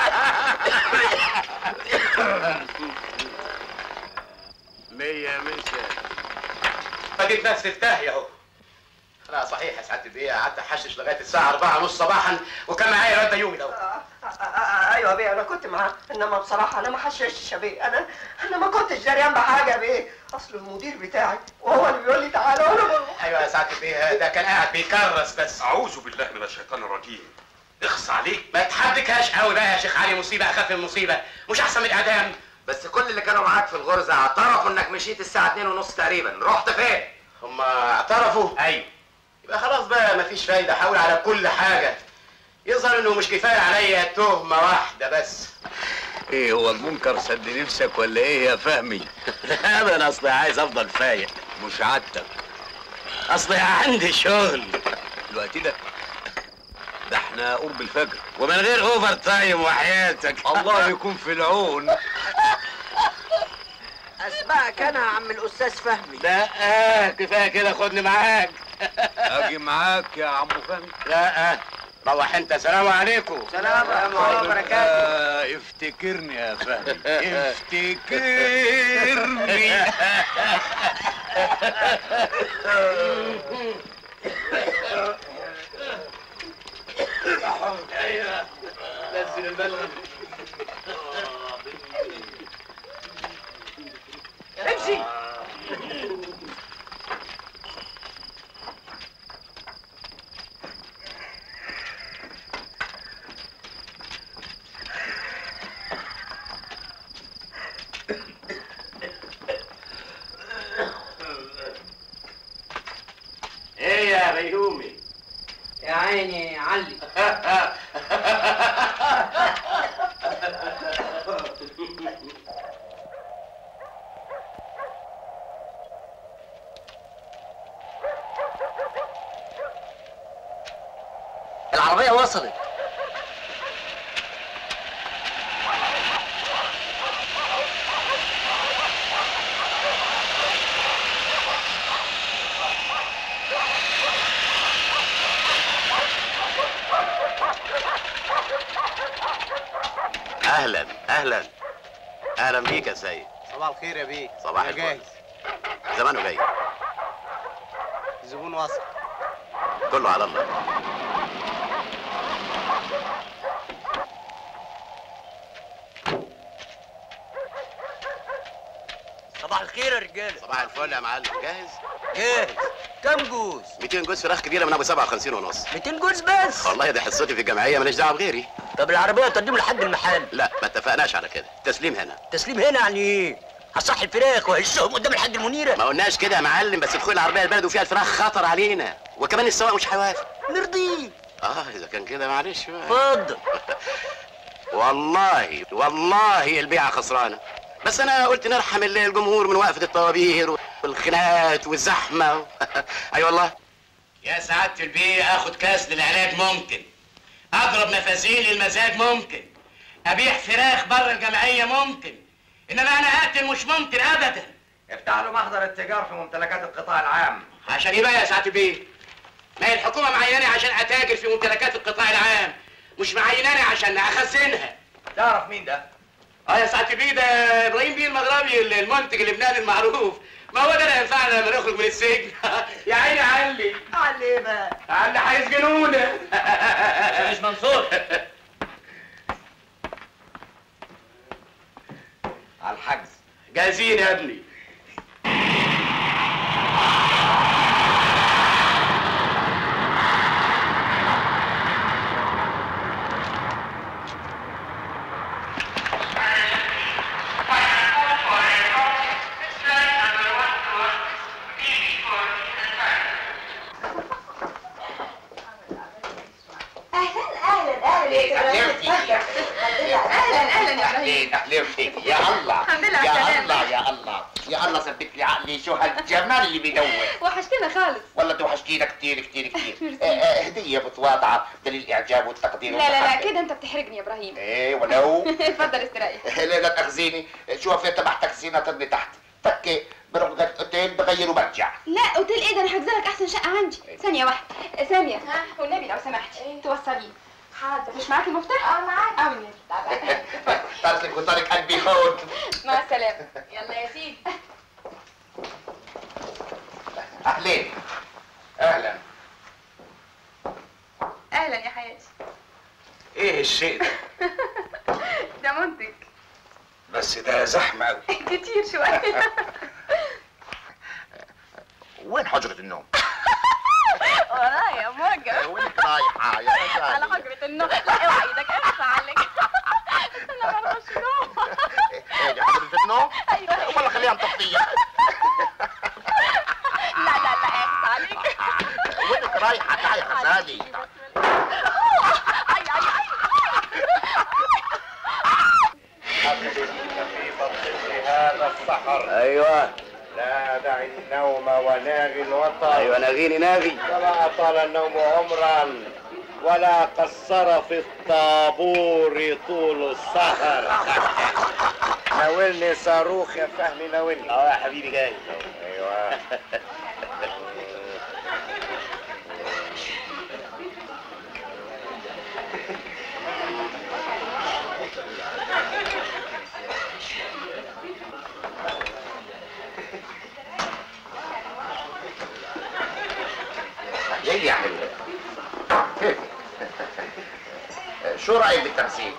مية مية فديت نفسي في داهيه اهو انا صحيح يا سعاده البيه قعدت احشش لغايه الساعه 4 ونص صباحا وكان معايا الواد ده يومي ده ايوه يا بيه انا كنت معاه انما بصراحه انا ما حششتش يا بيه انا انا ما كنتش دريان بحاجه يا بيه اصل المدير بتاعي وهو اللي بيقول لي تعالى وانا بروح ايوه يا سعاده البيه ده كان قاعد بيكرس بس اعوذ بالله من الشيطان الرجيم اخص عليك ما تحبكهاش قوي بقى يا شيخ علي مصيبه اخف من مصيبه مش احسن من الاعدام بس كل اللي كانوا معاك في الغرزة اعترفوا انك مشيت الساعة 2 ونص تقريبا رحت فين؟ هم اعترفوا ايوه يبقى خلاص بقى مفيش فايده احاول على كل حاجه يظهر انه مش كفايه عليا تهمه واحده بس ايه هو المنكر سد نفسك ولا ايه يا فهمي؟ ابدا اصلي عايز افضل فايق مش عادتك اصلي عندي شغل الوقت ده ده احنا قرب الفجر ومن غير اوفر تايم وحياتك الله يكون في العون اسبقك انا يا عم الاستاذ فهمي لا آه كفايه كده خدني معاك اجي معاك يا عم فهمي لا آه روح انت سلام عليكم سلام ورحمه الله وبركاته آه افتكرني يا فهمي افتكرني نزل البلد امشي ايه يا بيومي يا عيني علي العربية وصلت اهلا اهلا اهلا بيك يا سيد صباح الخير يا بيه صباح أنا الفل. جاهز زمانه جاي الزبون وصل كله على الله صباح الخير يا رجاله صباح الفل يا معلم جاهز جاهز كم جوز 200 جوز فراخ كبيره من ابو 57 ونص 200 جوز بس والله دي حصتي في الجمعيه ماليش دعوه بغيري طب العربية تقدم لحد المحل لا ما اتفقناش على كده تسليم هنا تسليم هنا يعني ايه هصحي الفراخ وهشهم قدام الحاج المنيرة ما قلناش كده يا معلم بس دخول العربيه البلد وفيها الفراخ خطر علينا وكمان السواق مش هيوافق نرضيه اه اذا كان كده معلش بقى اتفضل والله والله البيعه خسرانه بس انا قلت نرحم ال- الجمهور من وقفه الطوابير والخناقات والزحمه اي والله يا سعادة البيه اخد كاس للعلاج ممكن اضرب مفازين للمزاج ممكن ابيع فراخ بره الجمعية ممكن انما انا اقتل مش ممكن ابدا افتح له محضر التجار في ممتلكات القطاع العام عشان ايه بقى يا سعادة البيه ما هي الحكومة معيناني عشان اتاجر في ممتلكات القطاع العام مش معيناني عشان اخزنها تعرف مين ده؟ اه يا سعادة البيه ده ابراهيم بيه المغربي المنتج اللبناني المعروف ما هو ده اللي هينفعنا لما نخرج من السجن يا عيني علي علي ايه بقى علي هيسجنونا مش منصور على الحجز جاهزين يا ابني اهلا اهلا اهلا يا اهلا اهلا يا ابراهيم اهلا فيك يا الله الحمد لله على يا السلامة. الله يا الله يا الله ثبت لي عقلي شو هالجمال اللي بيدور وحشتنا خالص والله توحشتينا كتير كتير كتير ميرسي. آه، آه، هدية متواضعة دليل الاعجاب والتقدير لا لا لا والمحبة. كده انت بتحرجني يا ابراهيم ايه ولو اتفضل استريح لا لا تاخذيني شوف انت تحتك زينة تضني تحت فكي بروح لغاية اوتيل بغير وبرجع لا اوتيل ايه ده انا هجزلك احسن شقه عندي ثانيه واحده ساميه والنبي لو سمحتي توصليه حاضر مش معاكي المفتاح اه معاك اه والنبي تعالى. طارق وطارق قلبي هون مع السلامه يلا يا سيدي اهلين اهلا اهلا يا حياتي ايه الشيء ده ده منتج بس ده زحمه قوي كتير شويه وين حجرة النوم؟ ورايا موجه وينك رايحة يا على رجال؟ حجرة النوم لا اوعى ايدك ارفع عليك انا ما بعرفش نوم ايه دي حجرة النوم؟ ايوه والله خليها مطفية لا لا لا ارفع عليك وينك رايحة تعالي يا غزالي اي اي اي حبلك في بطن هذا السحر ايوه لا دع النوم وناغي الوطن ايوه ناغيني ناغي ولا أطال النوم عمرا ولا قصر في الطابور طول السهر ناولني صاروخ يا فهمي ناولني اه يا حبيبي جاي ايوه جاي يعمل ايه؟ شو رايك بالتمثيل؟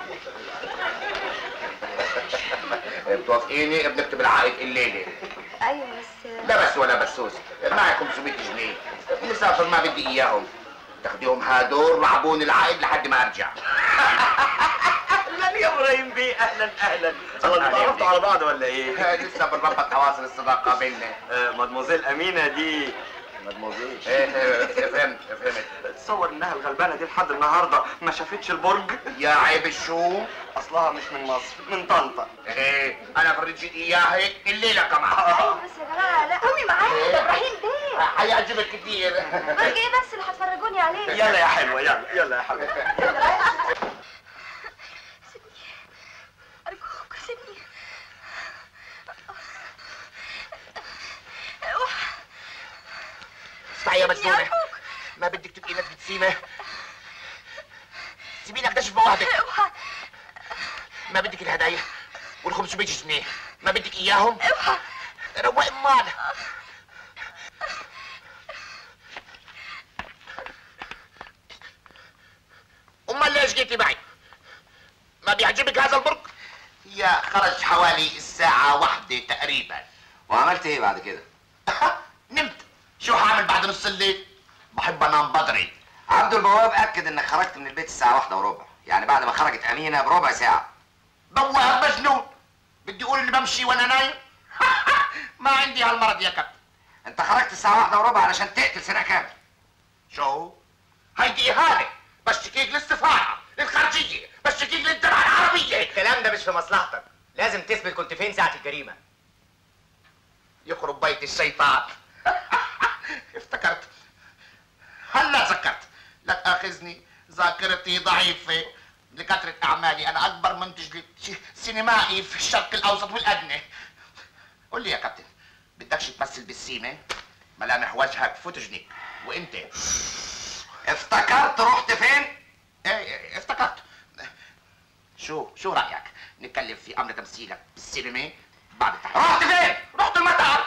بتوافقيني بنكتب العائد الليله ايوه بس لا بس ولا بسوس معي 500 جنيه مسافر ما بدي اياهم تاخديهم هادول رعبوني العائد لحد ما ارجع اهلا يا ابراهيم بيه اهلا اهلا الله تعرفتوا على بعض ولا ايه؟ لسه بنربط تواصل الصداقه بيننا مدموزيل امينه دي مدموزيل ايه إيه، فهمت فهمت تصور انها الغلبانه دي لحد النهارده ما شافتش البرج يا عيب الشو اصلها مش من مصر من طنطا ايه انا فرجيت اياها هيك الليله كمان بس يا جماعه لا قومي معايا ده ابراهيم بيه هيعجبك كتير برج ايه بس اللي هتفرجوني عليه يلا يا حلوه يلا يلا يا حبيبي ارجوك سيبني اسمعي يا مجنونه ما بدك تبقي ناس بتسيمه سيبيني اكتشف بوحدك ما بدك الهدايا وال 500 جنيه ما بدك اياهم اوعى روق امال امال ليش جيتي معي ما بيعجبك هذا البرج يا خرج حوالي الساعة واحدة تقريبا وعملت ايه بعد كده؟ نمت شو هعمل بعد نص الليل بحب انام بدري عبد البواب اكد انك خرجت من البيت الساعه واحدة وربع يعني بعد ما خرجت امينه بربع ساعه بواب مجنون بدي اقول اني بمشي وانا نايم ما عندي هالمرض يا كابتن انت خرجت الساعه واحدة وربع علشان تقتل سنه كامل شو هيدي اهانه بشتكيك للسفاره للخارجيه بشتكيك للجامعه العربيه الكلام ده مش في مصلحتك لازم تثبت كنت فين ساعه الجريمه يخرب بيت الشيطان افتكرت هلا ذكرت لا تاخذني ذاكرتي ضعيفه لكثرة أعمالي أنا أكبر منتج ل- سينمائي في الشرق الأوسط والأدنى قول لي يا كابتن بدكش تمثل بالسيمة ملامح وجهك فوتوجينيك وأنت افتكرت رحت فين؟ ايه ايه افتكرت شو شو رأيك نتكلم في أمر تمثيلك بالسينما بعد التحقيق رحت فين؟ رحت المطار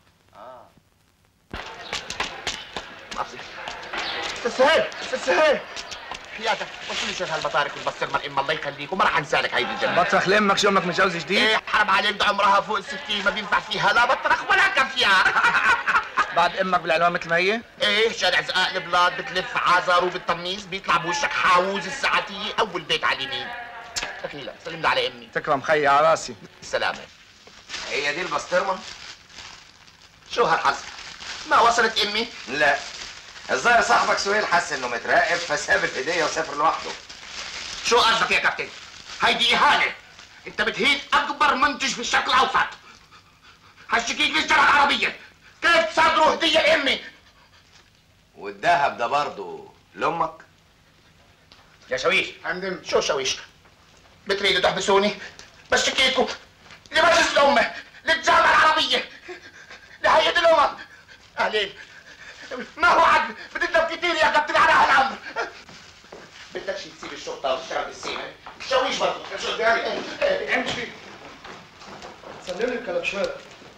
استاذ سهيل استاذ سهيل يا ده وصلي شوف هالبطارك والبسطرمه الام الله يخليك وما راح انسى لك هيدي الجنه بطرخ لامك شو امك متجوز جديد؟ ايه حرام عليك ده عمرها فوق الستين ما بينفع فيها لا بطرخ ولا كافيار بعد امك بالعنوان مثل ما هي؟ ايه شارع زقاق البلاد بتلف عازر وبالتمييز بيطلع بوشك حاوز الساعتية اول بيت على اليمين دخيلة سلم لي على امي تكرم خيي على راسي السلامة هي دي البسطرمه؟ شو هالحظ ما وصلت امي لا الظاهر صاحبك سهيل حس انه متراقب فساب الهديه وسافر لوحده شو قصدك يا كابتن هيدي اهانة انت بتهين اكبر منتج في الشرق الاوسط هشتكيك للجامعة العربية كيف تصدروا هدية لامي والذهب ده برضه لامك؟ يا شويش فندم شو شويش بتريدوا تحبسوني بشتكيكوا لمجلس الأمة للجامعة العربية لهيئة الأمم أهلين ما هو عدل بتندم كتير يا كابتن على هالأمر بدكش تسيب الشرطة وتشتغل بالسينما شويش برضه شو قدامي امشي سلم لي الكلبشات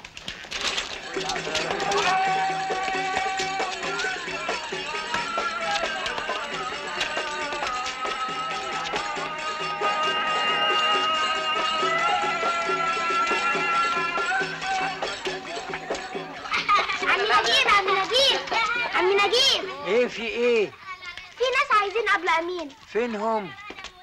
عم نجيب عم نجيب عم نجيب ايه في ايه في ناس عايزين قبل امين فين هم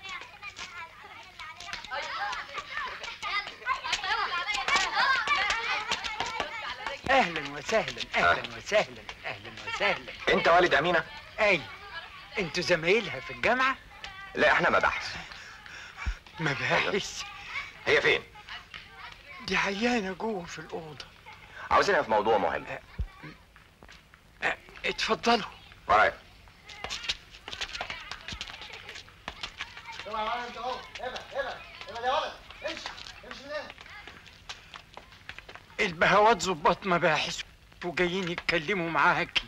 اهلا وسهلا اهلا وسهلا اهلا وسهلا انت والد امينه اي انتوا زمايلها في الجامعه لا احنا مباحث مباحث هي فين؟ دي عيانة جوه في الأوضة عاوزينها في موضوع مهم اتفضلوا ورايا اوعى انت اهو ابعد ابعد ابعد يا ولد امشي امشي من هنا البهوات ظباط مباحث وجايين يتكلموا معاكي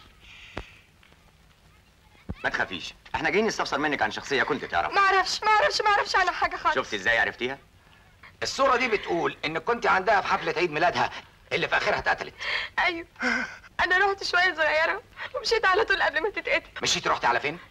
ما تخافيش احنا جايين نستفسر منك عن شخصيه كنت تعرف ما اعرفش ما اعرفش ما اعرفش على حاجه خالص شفت ازاي عرفتيها الصوره دي بتقول انك كنت عندها في حفله عيد ميلادها اللي في اخرها اتقتلت ايوه انا رحت شويه صغيره ومشيت على طول قبل ما تتقتل مشيتي رحتي على فين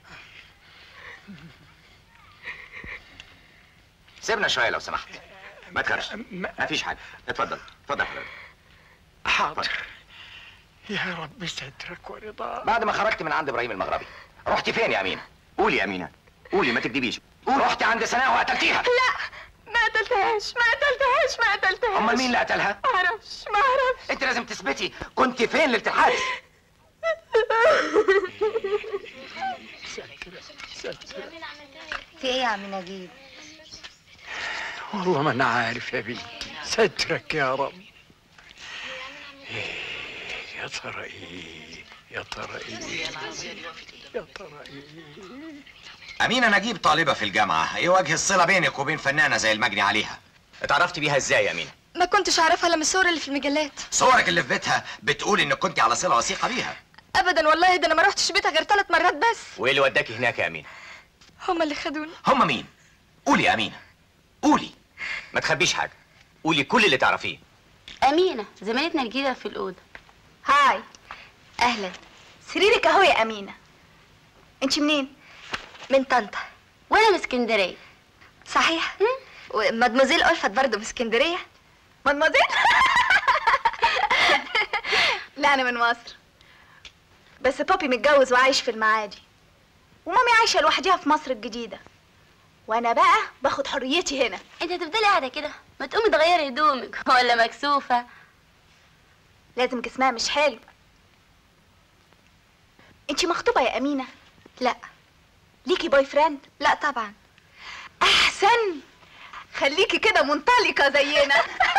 سيبنا شويه لو سمحت ما تخافش ما فيش حاجه اتفضل اتفضل حضرتك حاضر يا رب سترك ورضاك بعد ما خرجت من عند ابراهيم المغربي رحتي فين يا امينه قولي يا امينه قولي ما تكذبيش قولي رحتي عند سناء وقتلتيها لا ما قتلتهاش ما قتلتهاش ما قتلتهاش امال مين اللي قتلها ما اعرفش ما اعرفش انت لازم تثبتي كنت فين ليله الحادث في ايه يا عم نجيب والله ما انا عارف يا بنتي سترك يا رب إيه يا ترى ايه يا ترى ايه يا ترى ايه أمينة نجيب طالبة في الجامعة، إيه وجه الصلة بينك وبين فنانة زي المجني عليها؟ اتعرفتي بيها ازاي يا امينه ما كنتش اعرفها الا من الصور اللي في المجلات صورك اللي في بيتها بتقول إنك كنت على صلة وثيقة بيها. ابدا والله ده انا ما رحتش بيتها غير ثلاث مرات بس وايه اللي وداكي هناك يا امينه هما اللي خدوني هم مين؟ قولي يا أمينة. قولي. ما تخبيش حاجه قولي كل اللي تعرفيه امينه زميلتنا الجديده في الاوضه هاي اهلا سريرك اهو يا امينه انت منين من طنطا وانا من اسكندريه صحيح ومادموزيل ألفت برضه من اسكندريه مادموزيل لا انا من مصر بس بابي متجوز وعايش في المعادي ومامي عايشه لوحدها في مصر الجديده وانا بقى باخد حريتي هنا انت هتفضلي قاعده كده ما تقومي تغيري هدومك ولا مكسوفه لازم جسمها مش حلو انتي مخطوبه يا امينه لا ليكي بوي فريند لا طبعا احسن خليكي كده منطلقه زينا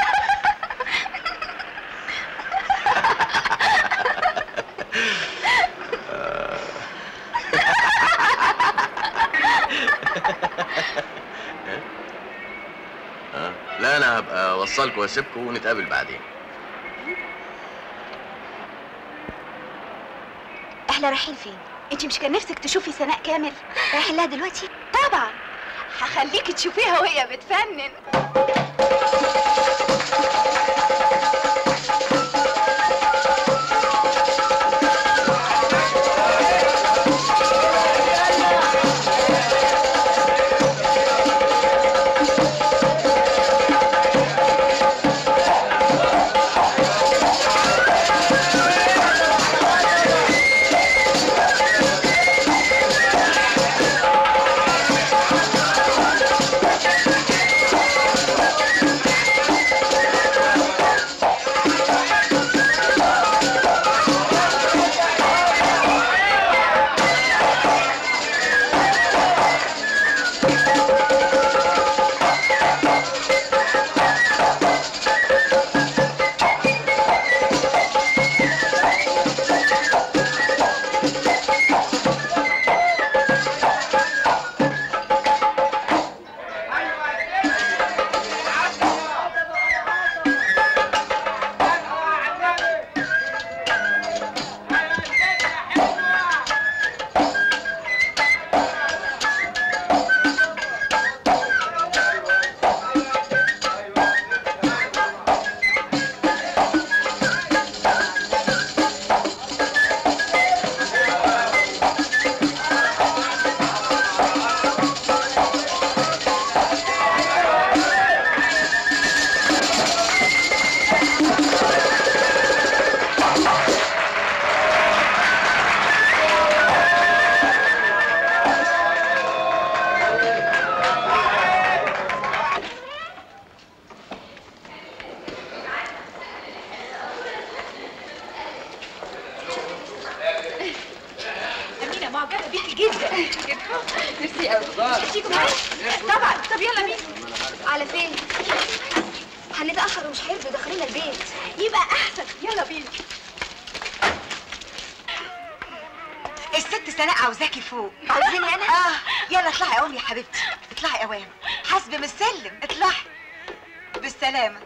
آه. لا انا هبقى اوصلكم واسيبكم ونتقابل بعدين احنا رايحين فين انتي مش كان نفسك تشوفي سناء كامل رايحين لها دلوقتي طبعا هخليكي تشوفيها وهي بتفنن يا بيكي جدا ميرسي قوي مش هتيجوا معايا طبعا طب يلا بينا على فين؟ هنتأخر ومش هيرضوا يدخلونا البيت يبقى احسن يلا بينا الست سناء عاوزاكي فوق عاوزيني انا؟ اه يلا اطلعي قوم يا حبيبتي اطلعي اوام حاسبي من السلم اطلعي بالسلامة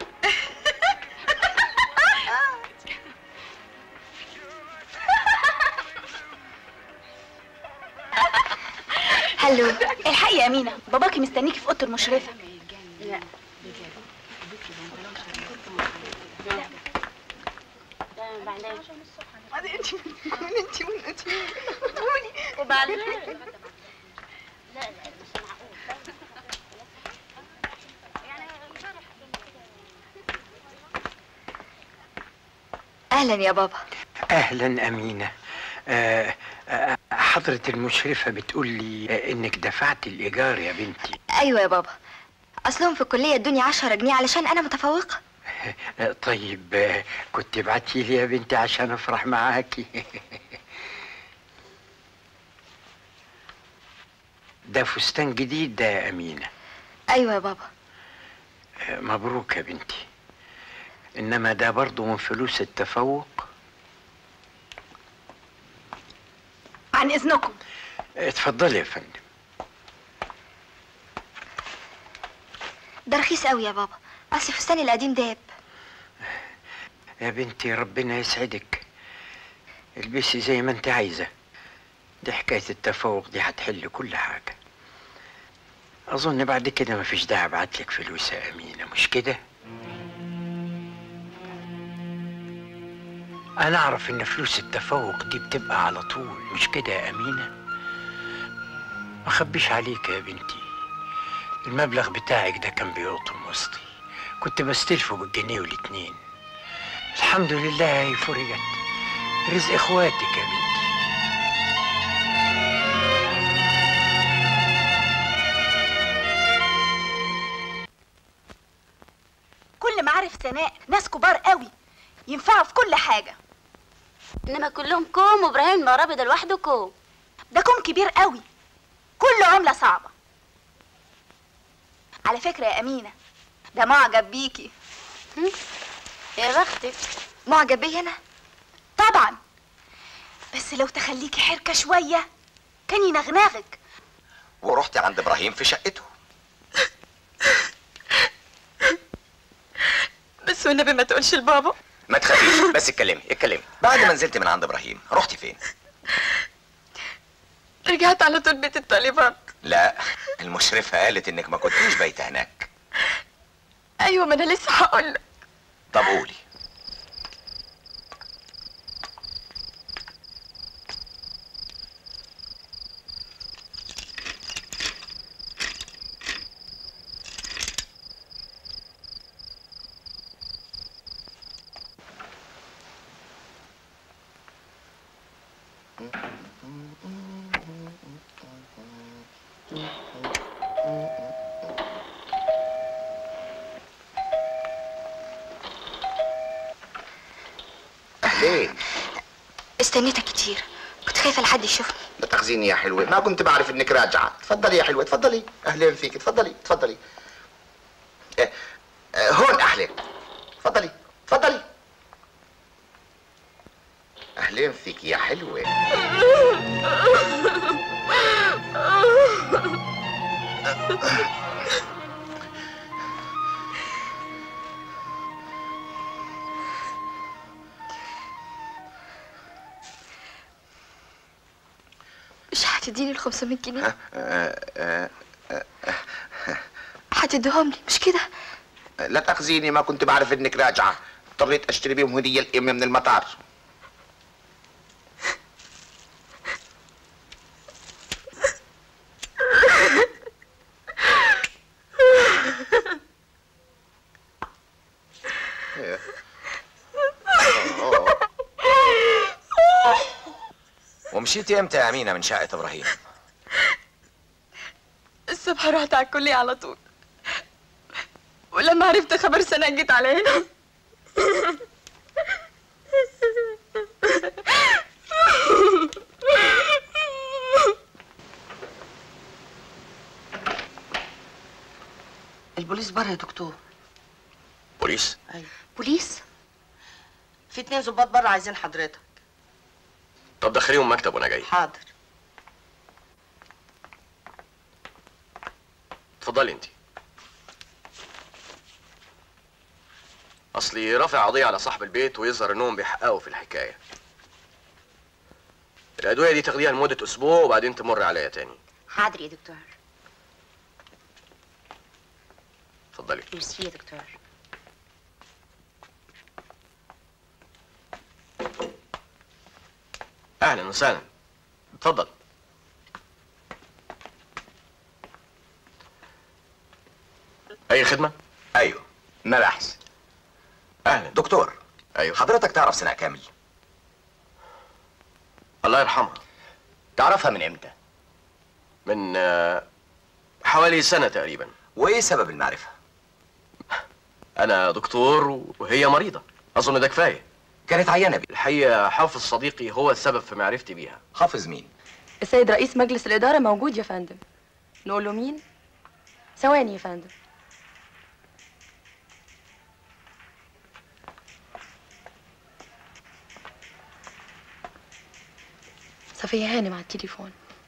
هلو الحقي يا امينه باباكي مستنيكي في اوضه المشرفه لا انت انت انت وبعدين اهلا يا بابا اهلا امينه آه، آه، حضرة المشرفة بتقول لي آه، انك دفعت الايجار يا بنتي ايوه يا بابا اصلهم في الكليه ادوني 10 جنيه علشان انا متفوقه آه، طيب آه، كنت ابعتي لي يا بنتي عشان افرح معاكي ده فستان جديد ده يا امينه ايوه يا بابا آه، مبروك يا بنتي انما ده برضه من فلوس التفوق عن اذنكم اتفضلي يا فندم ده رخيص قوي يا بابا اصل فستاني القديم داب يا بنتي ربنا يسعدك البسي زي ما انت عايزة دي حكاية التفوق دي هتحل كل حاجة أظن بعد كده مفيش داعي أبعتلك فلوس يا أمينة مش كده؟ أنا أعرف إن فلوس التفوق دي بتبقى على طول مش كده يا أمينة؟ ما أخبيش عليك يا بنتي المبلغ بتاعك ده كان بيقطم وسطي كنت بستلفه بالجنيه والاتنين الحمد لله هي فرجت رزق اخواتك يا بنتي كل معارف سناء ناس كبار قوي ينفعوا في كل حاجه انما كلهم كوم وابراهيم المغربي ده لوحده كوم ده كوم كبير قوي كله عمله صعبه على فكره يا امينه ده معجب بيكي يا بختك معجب بيا انا طبعا بس لو تخليكي حركه شويه كان ينغنغك ورحت عند ابراهيم في شقته بس والنبي ما تقولش لبابا ما تخافيش بس اتكلمي اتكلمي بعد ما نزلت من عند ابراهيم رحتي فين رجعت على طول بيت الطالبات لا المشرفه قالت انك ما كنتيش بايته هناك ايوه ما انا لسه هقول طب قولي اهلين استنيتك كتير كنت خايفه لحد يشوفني لا تاخذيني يا حلوه ما كنت بعرف انك راجعه تفضلي يا حلوه تفضلي اهلين فيك تفضلي تفضلي آه، آه، هون اهلين تفضلي تفضلي اهلين فيك يا حلوه مش هتديني ال 500 جنيه آه، آه، هتديهم لي مش كده لا تاخذيني ما كنت بعرف انك راجعه اضطريت اشتري بيهم هديه لامي من المطار ومشيتي امتى يا امينه من شقه ابراهيم الصبح رحت على الكليه على طول ولما عرفت خبر سنة جيت على هنا البوليس بره يا دكتور بوليس ايوه بوليس في اتنين ظباط بره عايزين حضرتك طب دخليهم مكتب وانا جاي حاضر اتفضلي انت اصلي رافع قضيه على صاحب البيت ويظهر انهم بيحققوا في الحكايه الادويه دي تاخديها لمده اسبوع وبعدين تمر عليا تاني حاضر يا دكتور اتفضلي ميرسي يا دكتور اهلا وسهلا اتفضل اي خدمه ايوه مباحث اهلا دكتور ايوه حضرتك تعرف سناء كامل الله يرحمها تعرفها من امتى من آه، حوالي سنه تقريبا وايه سبب المعرفه انا دكتور وهي مريضه اظن ده كفايه كانت عيانه بيه الحقيقه حافظ صديقي هو السبب في معرفتي بيها حافظ مين السيد رئيس مجلس الإدارة موجود يا فندم نقول له مين؟ ثواني يا فندم صفية هانم على التليفون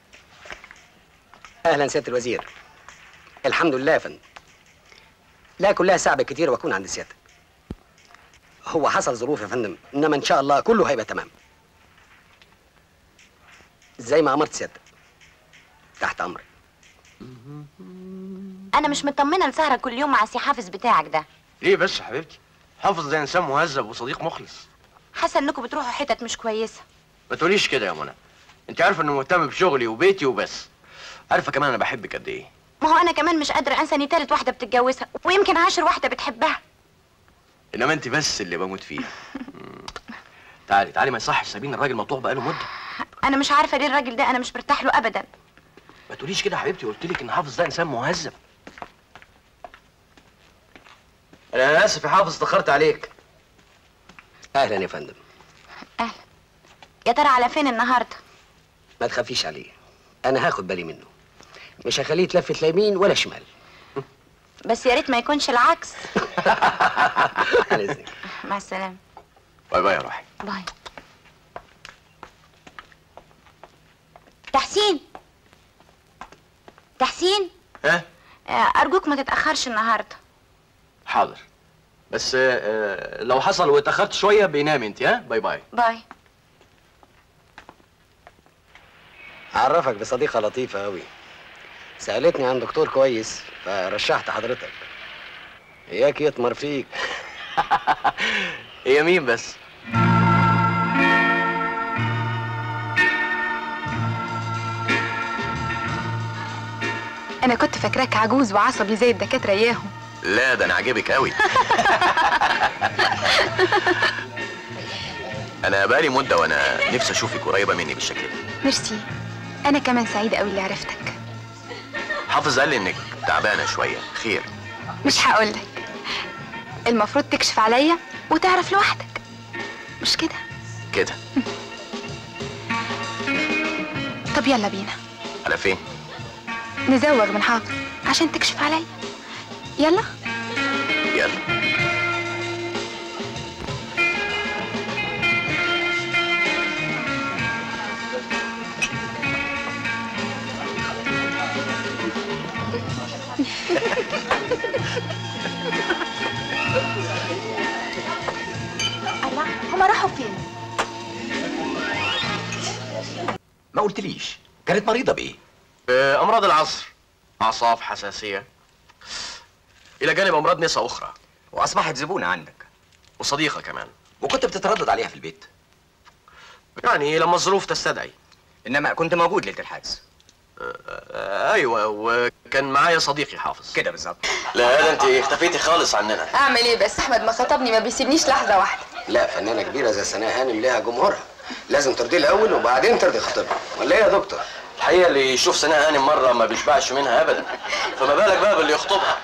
اهلا سياده الوزير الحمد لله يا فندم لا كلها ساعة كتير واكون عند سيادتك هو حصل ظروف يا فندم انما ان شاء الله كله هيبقى تمام زي ما امرت سيادتك تحت امرك انا مش مطمنه لسهره كل يوم مع السي حافظ بتاعك ده ليه بس يا حبيبتي حافظ ده انسان مهذب وصديق مخلص حاسه انكم بتروحوا حتت مش كويسه ما تقوليش كده يا منى انت عارفه انه مهتم بشغلي وبيتي وبس عارفه كمان انا بحبك قد ايه ما هو انا كمان مش قادره انسى اني تالت واحده بتتجوزها ويمكن عاشر واحده بتحبها انما انت بس اللي بموت فيها مم. تعالي تعالي ما يصحش سابين الراجل مقطوع بقاله مده انا مش عارفه ليه الراجل ده انا مش مرتاح له ابدا ما تقوليش كده يا حبيبتي قلت لك ان حافظ ده انسان مهذب انا اسف يا حافظ اتاخرت عليك اهلا يا فندم يا ترى على فين النهارده ما تخافيش عليه انا هاخد بالي منه مش هخليه يتلفت لا يمين ولا شمال بس يا ريت ما يكونش العكس على اذنك مع السلامه باي باي يا روحي باي تحسين تحسين ها آه، ارجوك ما تتاخرش النهارده حاضر بس آه، لو حصل واتاخرت شويه بينامي انت ها باي باي باي اعرفك بصديقه لطيفه قوي سالتني عن دكتور كويس فرشحت حضرتك اياك يطمر فيك هي مين بس انا كنت فاكراك عجوز وعصبي زي الدكاتره اياهم لا ده انا عاجبك قوي انا بقالي مده وانا نفسي اشوفك قريبه مني بالشكل ده ميرسي انا كمان سعيده قوي اللي عرفتك حافظ قال لي انك تعبانه شويه خير مش هقولك المفروض تكشف عليا وتعرف لوحدك مش كده كده طب يلا بينا على فين نزوغ من حافظ عشان تكشف عليا يلا يلا الله هما راحوا فين؟ ما قلتليش كانت مريضه بايه آه، امراض العصر اعصاب حساسيه الى جانب امراض نساء اخرى واصبحت زبونه عندك وصديقه كمان وكنت بتتردد عليها في البيت يعني لما الظروف تستدعي انما كنت موجود ليله الحادث آه، ايوه وكان معايا صديقي حافظ كده بالظبط لا ده انت اختفيتي خالص عننا اعمل ايه بس احمد ما خطبني ما بيسيبنيش لحظه واحده لا فنانه كبيره زي سناء هانم ليها جمهورها لازم ترضيه الاول وبعدين ترضي خطيبها ولا ايه يا دكتور الحقيقه اللي يشوف سناء هانم مره ما بيشبعش منها ابدا فما بالك بقى باللي يخطبها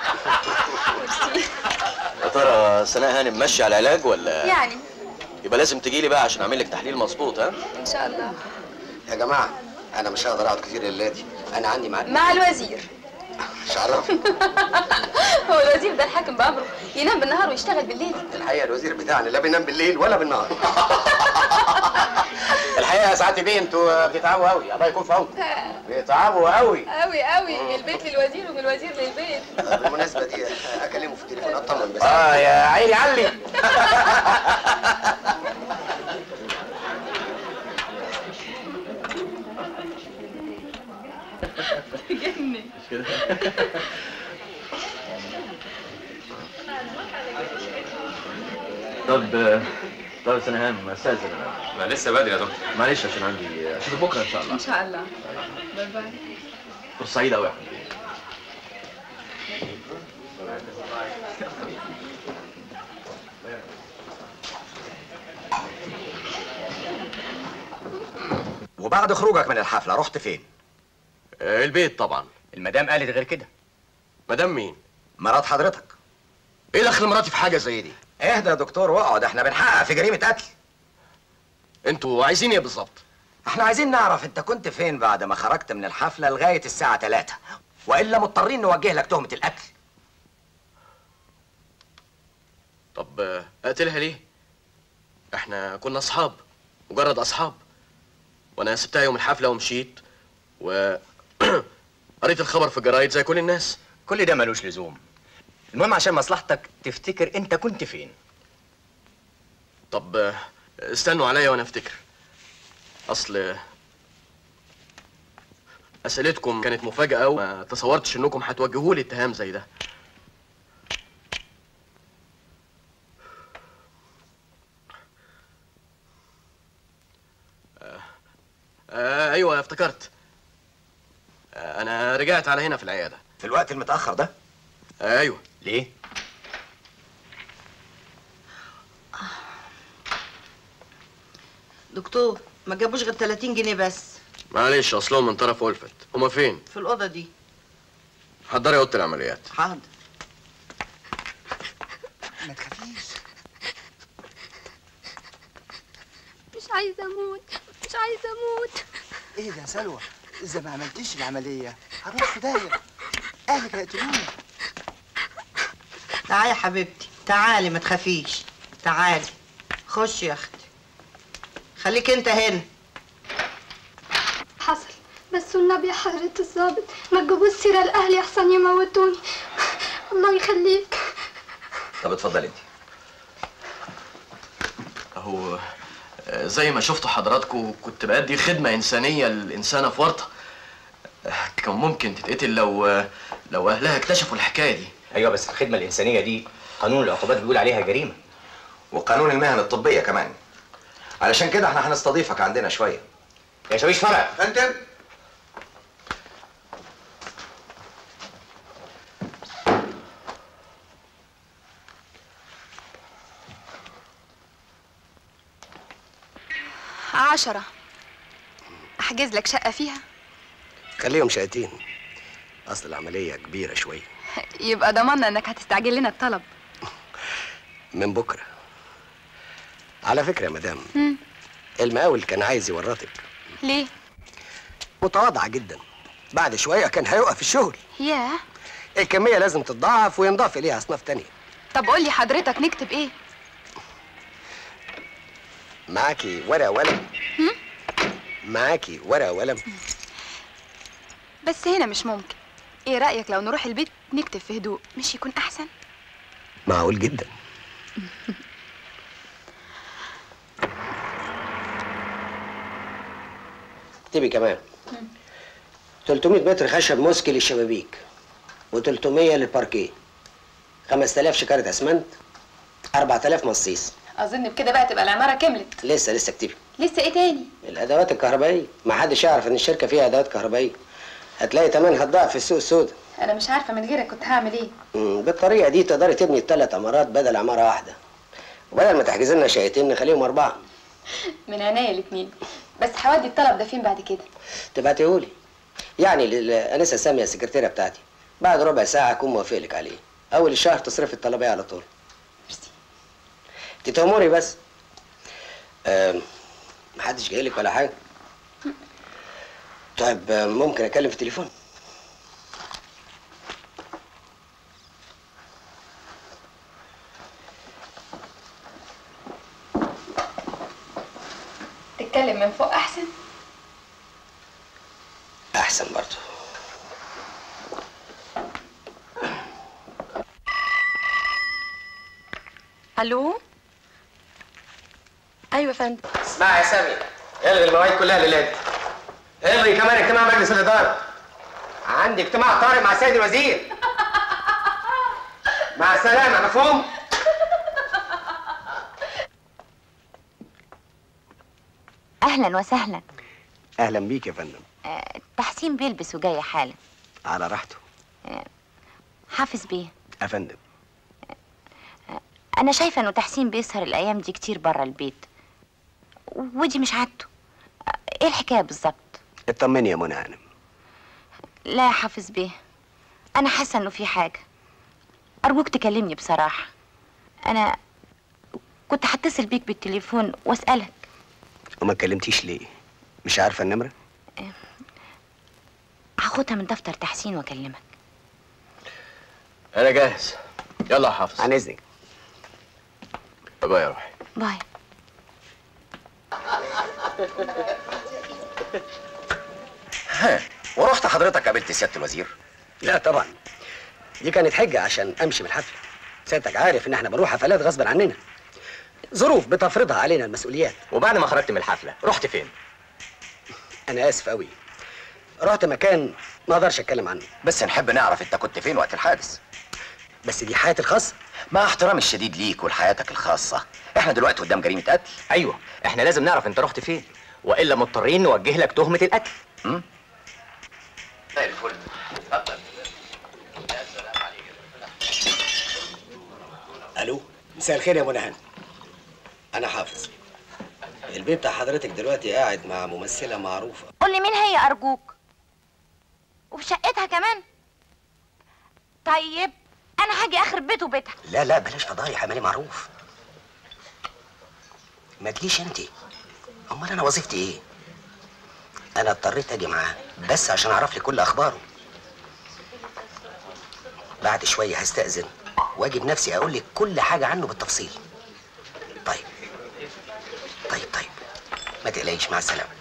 يا ترى سناء هانم ماشيه على العلاج ولا يعني يبقى لازم تجي لي بقى عشان اعمل لك تحليل مظبوط ها ان شاء الله يا جماعه انا مش هقدر اقعد كتير الليله دي انا عندي ميعاد مع الوزير شرف هو الوزير ده الحاكم بأمره ينام بالنهار ويشتغل بالليل الحقيقه الوزير بتاعنا لا بينام بالليل ولا بالنهار الحقيقه يا سعاده بيه انتوا بتتعبوا قوي الله يكون في عونكم بتتعبوا قوي قوي قوي من البيت للوزير ومن الوزير للبيت بالمناسبه دي اكلمه في التليفون اطمن بس اه يا عيني علي طب طب يا سنهام استاذن انا ما لسه بدري يا دكتور معلش عشان عندي اشوفك بكره ان شاء الله ان شاء الله باي باي فرصه سعيده قوي يا حبيبي وبعد خروجك من الحفله رحت فين البيت طبعا المدام قالت غير كده مدام مين مرات حضرتك ايه دخل مراتي في حاجه زي دي اهدى يا دكتور واقعد احنا بنحقق في جريمه قتل انتوا عايزين ايه بالظبط احنا عايزين نعرف انت كنت فين بعد ما خرجت من الحفله لغايه الساعه 3 والا مضطرين نوجه لك تهمه القتل طب آه، اقتلها ليه احنا كنا اصحاب مجرد اصحاب وانا سبتها يوم الحفله ومشيت و قريت الخبر في الجرايد زي كل الناس كل ده ملوش لزوم المهم عشان مصلحتك تفتكر انت كنت فين طب آه، استنوا عليا وانا افتكر اصل اسئلتكم كانت مفاجاه وما تصورتش انكم هتوجهوا لي اتهام زي ده آه، آه ايوه افتكرت آه انا رجعت على هنا في العياده في الوقت المتاخر ده آه ايوه ليه دكتور ما جابوش غير 30 جنيه بس معلش اصلهم من طرف ألفت هما فين في الأوضة دي حضري اوضه العمليات حاضر ما تخافيش مش عايزه اموت مش عايزه اموت ايه ده يا سلوى اذا ما عملتيش العمليه هروح في داهيه اهلك هيقتلوني تعالي يا حبيبتي تعالي ما تخافيش تعالي خش يا اختي خليك انت هنا حصل بس والنبي يا حضرة الظابط ما تجيبوش سيرة لأهلي أحسن يموتوني الله يخليك طب اتفضل انت اهو آه، زي ما شفتوا حضراتكم كنت بأدي خدمة إنسانية للإنسانة في ورطة آه، كان ممكن تتقتل لو آه، لو أهلها اكتشفوا الحكاية دي ايوه بس الخدمه الانسانيه دي قانون العقوبات بيقول عليها جريمه وقانون المهن الطبيه كمان علشان كده احنا هنستضيفك عندنا شويه يا شاويش فرع فندم عشرة أحجز لك شقة فيها خليهم شقتين اصل العمليه كبيره شويه يبقى ضمننا إنك هتستعجل لنا الطلب من بكره على فكره يا مدام مم. المقاول كان عايز يورطك ليه؟ متواضعه جدا بعد شويه كان هيوقف الشغل ياه الكميه لازم تتضاعف وينضاف اليها اصناف تانية طب قول لي حضرتك نكتب إيه؟ معاكي ورقه وقلم هم؟ معاكي ورقه وقلم بس هنا مش ممكن إيه رأيك لو نروح البيت نكتب في هدوء مش يكون أحسن؟ معقول جدا اكتبي كمان 300 متر خشب موسكي للشبابيك و300 للباركيه 5000 شكارة اسمنت 4000 مصيص اظن بكده بقى تبقى العماره كملت لسه لسه اكتبي لسه ايه تاني الادوات الكهربائيه ما حدش يعرف ان الشركه فيها ادوات كهربائيه هتلاقي تمنها ضعف في السوق السوداء انا مش عارفه من غيرك كنت هعمل ايه مم، بالطريقه دي تقدري تبني الثلاث عمارات بدل عماره واحده وبدل ما تحجز لنا شقتين نخليهم اربعه من عينيا الاتنين بس هودي الطلب ده فين بعد كده تبعتيهولي يعني للانسه ساميه السكرتيره بتاعتي بعد ربع ساعه اكون موافق لك عليه اول الشهر تصرفي الطلبيه على طول انت تأمري بس آم، محدش جاي لك ولا حاجه طيب آم، ممكن اكلم في التليفون احسن برضه الو ايوه يا فندم اسمع يا سامي الغي المواعيد كلها ليلاد الغي كمان اجتماع مجلس الاداره عندي اجتماع طارئ مع السيد الوزير مع السلامه مفهوم اهلا وسهلا اهلا بيك يا فندم آه، تحسين بيلبس وجاي حالا على راحته آه، حافظ بيه يا فندم انا شايفه انه تحسين بيسهر الايام دي كتير بره البيت ودي مش عادته آه، ايه الحكايه بالظبط اطمني يا منى هانم لا يا حافظ بيه انا حاسه انه في حاجه ارجوك تكلمني بصراحه انا كنت هتصل بيك بالتليفون واسالك وما اتكلمتيش ليه مش عارفه النمره هاخدها من دفتر تحسين واكلمك انا جاهز يلا يا حافظ عن اذنك باي يا روحي باي ها ورحت حضرتك قابلت سياده الوزير لا طبعا دي كانت حجه عشان امشي من الحفله سيادتك عارف ان احنا بنروح حفلات غصب عننا ظروف بتفرضها علينا المسؤوليات وبعد ما خرجت من الحفله رحت فين انا اسف قوي رحت مكان ما اقدرش اتكلم عنه بس نحب نعرف انت كنت فين وقت الحادث بس دي حياتي الخاصه مع احترامي الشديد ليك ولحياتك الخاصه احنا دلوقتي قدام جريمه قتل ايوه احنا لازم نعرف انت رحت فين والا مضطرين نوجه لك تهمه القتل امم زي الفل اتفضل الو مساء الخير يا منى هانم انا حافظ البيت بتاع حضرتك دلوقتي قاعد مع ممثله معروفه قول لي مين هي ارجوك وفي شقتها كمان طيب انا هاجي اخر بيته بيتها لا لا بلاش فضايح اعملي معروف ما تجيش انت امال انا وظيفتي ايه انا اضطريت اجي معاه بس عشان اعرف لي كل اخباره بعد شويه هستاذن واجي بنفسي اقول لك كل حاجه عنه بالتفصيل طيب طيب طيب ما تقلقيش مع السلامه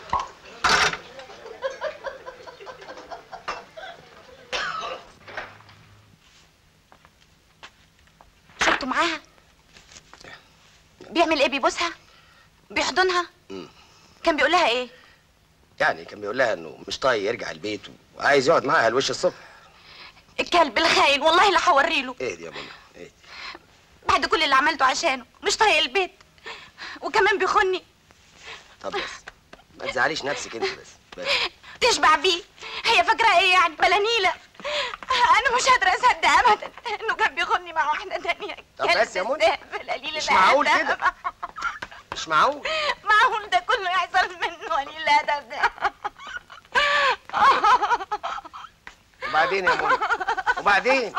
شفته معاها بيعمل ايه بيبوسها بيحضنها مم. كان بيقول لها ايه يعني كان بيقول لها انه مش طايق يرجع البيت وعايز يقعد معاها الوش الصبح الكلب الخاين والله لا هوريله ايه دي يا منى بعد كل اللي عملته عشانه مش طايق البيت وكمان بيخوني طب بس ما تزعليش نفسك انت بس بس تشبع بيه هي فاكره ايه يعني بلانيله انا مش قادره اصدق ابدا انه كان بيخوني مع واحده تانية طب كلب بس يا منى. الذئب، قليل مش معقول الأدب. كده. مش معقول معقول ده كله يحصل منه قليل الادب ده وبعدين يا منى وبعدين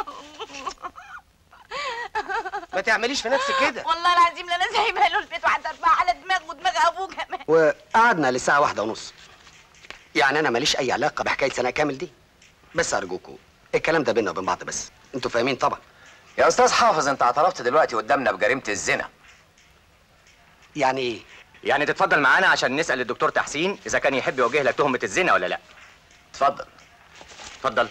ما تعمليش في نفسك كده والله العظيم لا انا سايبها له البيت وهتربع على دماغه ودماغ ابوه كمان وقعدنا لساعة واحدة ونص يعني أنا ماليش أي علاقة بحكاية سنة كامل دي بس أرجوكوا الكلام ده بينا وبين بعض بس أنتوا فاهمين طبعا يا استاذ حافظ انت اعترفت دلوقتي قدامنا بجريمه الزنا يعني ايه يعني تتفضل معانا عشان نسال الدكتور تحسين اذا كان يحب يوجه لك تهمه الزنا ولا لا اتفضل اتفضل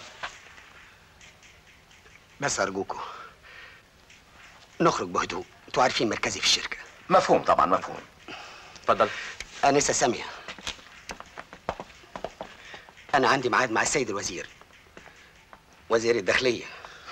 بس أرجوكوا نخرج بهدوء أنتوا عارفين مركزي في الشركة مفهوم طبعا مفهوم اتفضل أنسة سامية أنا عندي ميعاد مع السيد الوزير وزير الداخلية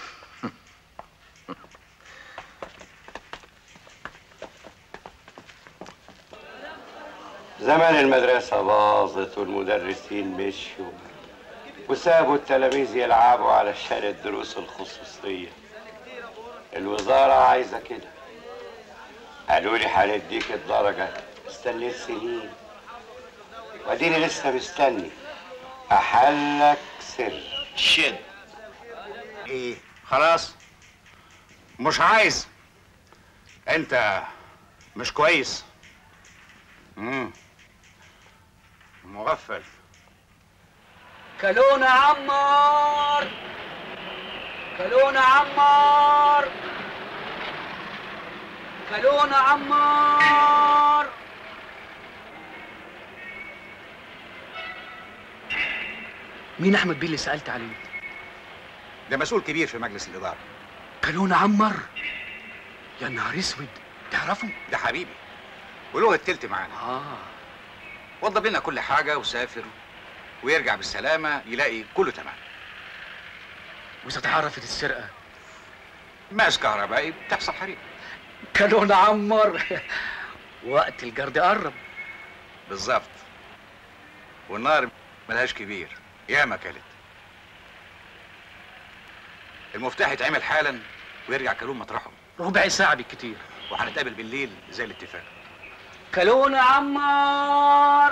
زمان المدرسة باظت والمدرسين مشوا وسابوا التلاميذ يلعبوا علشان الدروس الخصوصية الوزارة عايزة كده قالوا لي هنديك الدرجة استنيت سنين واديني لسه مستني احلك سر شد ايه خلاص مش عايز انت مش كويس امم مغفل كلونا عمار كلونا عمار كلونا عمار مين احمد بيه اللي سالت عليه ده مسؤول كبير في مجلس الاداره كلون عمر يا نهار اسود تعرفه ده حبيبي وله التلت معانا اه وضب لنا كل حاجه وسافر ويرجع بالسلامه يلاقي كله تمام واذا اتعرفت السرقه ماس كهربائي بتحصل حريق كلون عمر وقت الجرد قرب بالظبط والنار ملهاش كبير ياما كلت المفتاح يتعمل حالا ويرجع كالون مطرحه ربع ساعه بالكتير وهنتقابل بالليل زي الاتفاق كلون عمار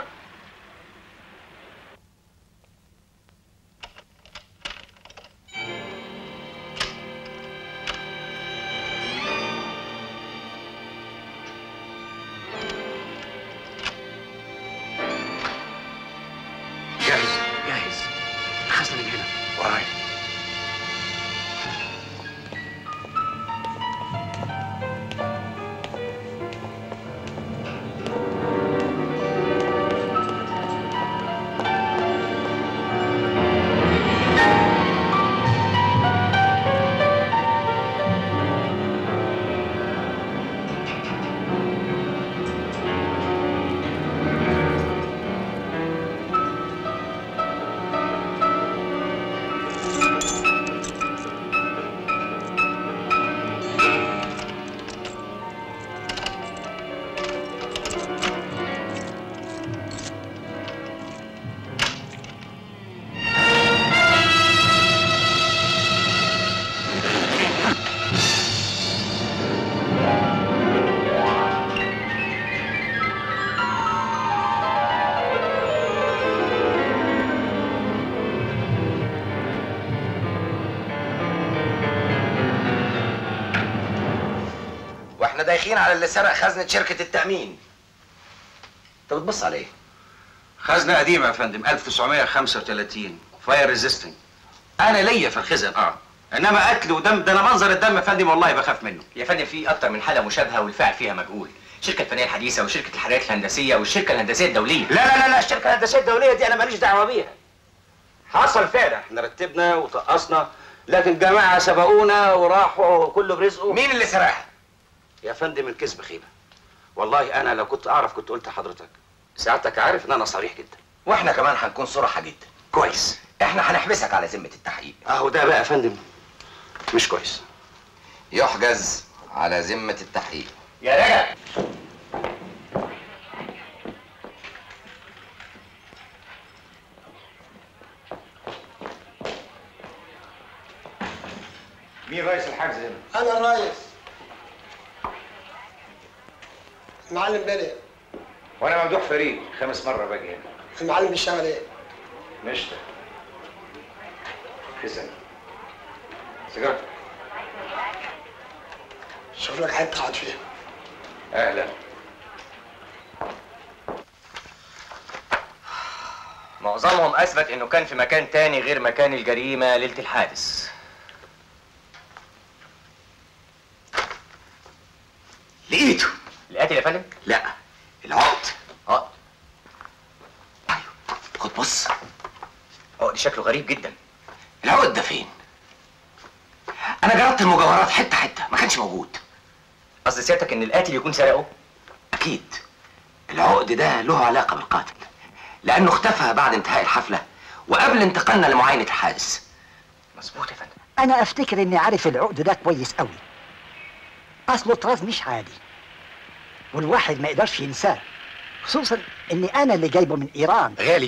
جاهز جاهز حسن من هنا وراي واحنا دايخين على اللي سرق خزنة شركة التأمين انت بتبص على ايه؟ خزنه قديمه يا فندم 1935 فاير ريزيستنج انا ليا في الخزن اه انما قتل ودم ده انا منظر الدم يا فندم والله بخاف منه يا فندم في اكتر من حاله مشابهه والفاعل فيها مجهول الشركه الفنيه الحديثه وشركه الحريات الهندسيه والشركه الهندسيه الدوليه لا لا لا لا الشركه الهندسيه الدوليه دي انا ماليش دعوه بيها حصل فعلا احنا رتبنا وطقسنا لكن جماعه سبقونا وراحوا كله برزقه مين اللي سرقها؟ يا فندم الكذب خيبه والله انا لو كنت اعرف كنت قلت لحضرتك سعادتك عارف ان انا صريح جدا واحنا كمان هنكون صراحة جدا كويس احنا هنحبسك على ذمة التحقيق اهو ده بقى يا فندم مش كويس يحجز على ذمة التحقيق يا رجل مين رئيس الحجز هنا؟ انا الريس المعلم بلي وانا ممدوح فريد خامس مره باجي هنا المعلم بيشتغل ايه؟ نشطة خزن سيجارة شوف لك حته اقعد فيها اهلا معظمهم اثبت انه كان في مكان تاني غير مكان الجريمه ليله الحادث لقيته القاتل يا فندم لا العقد عقد خد بص عقد شكله غريب جدا العقد ده فين؟ انا جربت المجوهرات حته حته ما كانش موجود قصد سيادتك ان القاتل يكون سرقه اكيد العقد ده له علاقه بالقاتل لانه اختفى بعد انتهاء الحفله وقبل انتقالنا لمعاينه الحادث مظبوط يا فندم انا افتكر اني عارف العقد ده كويس قوي اصله طراز مش عادي والواحد ما يقدرش ينساه خصوصا اني انا اللي جايبه من ايران غالي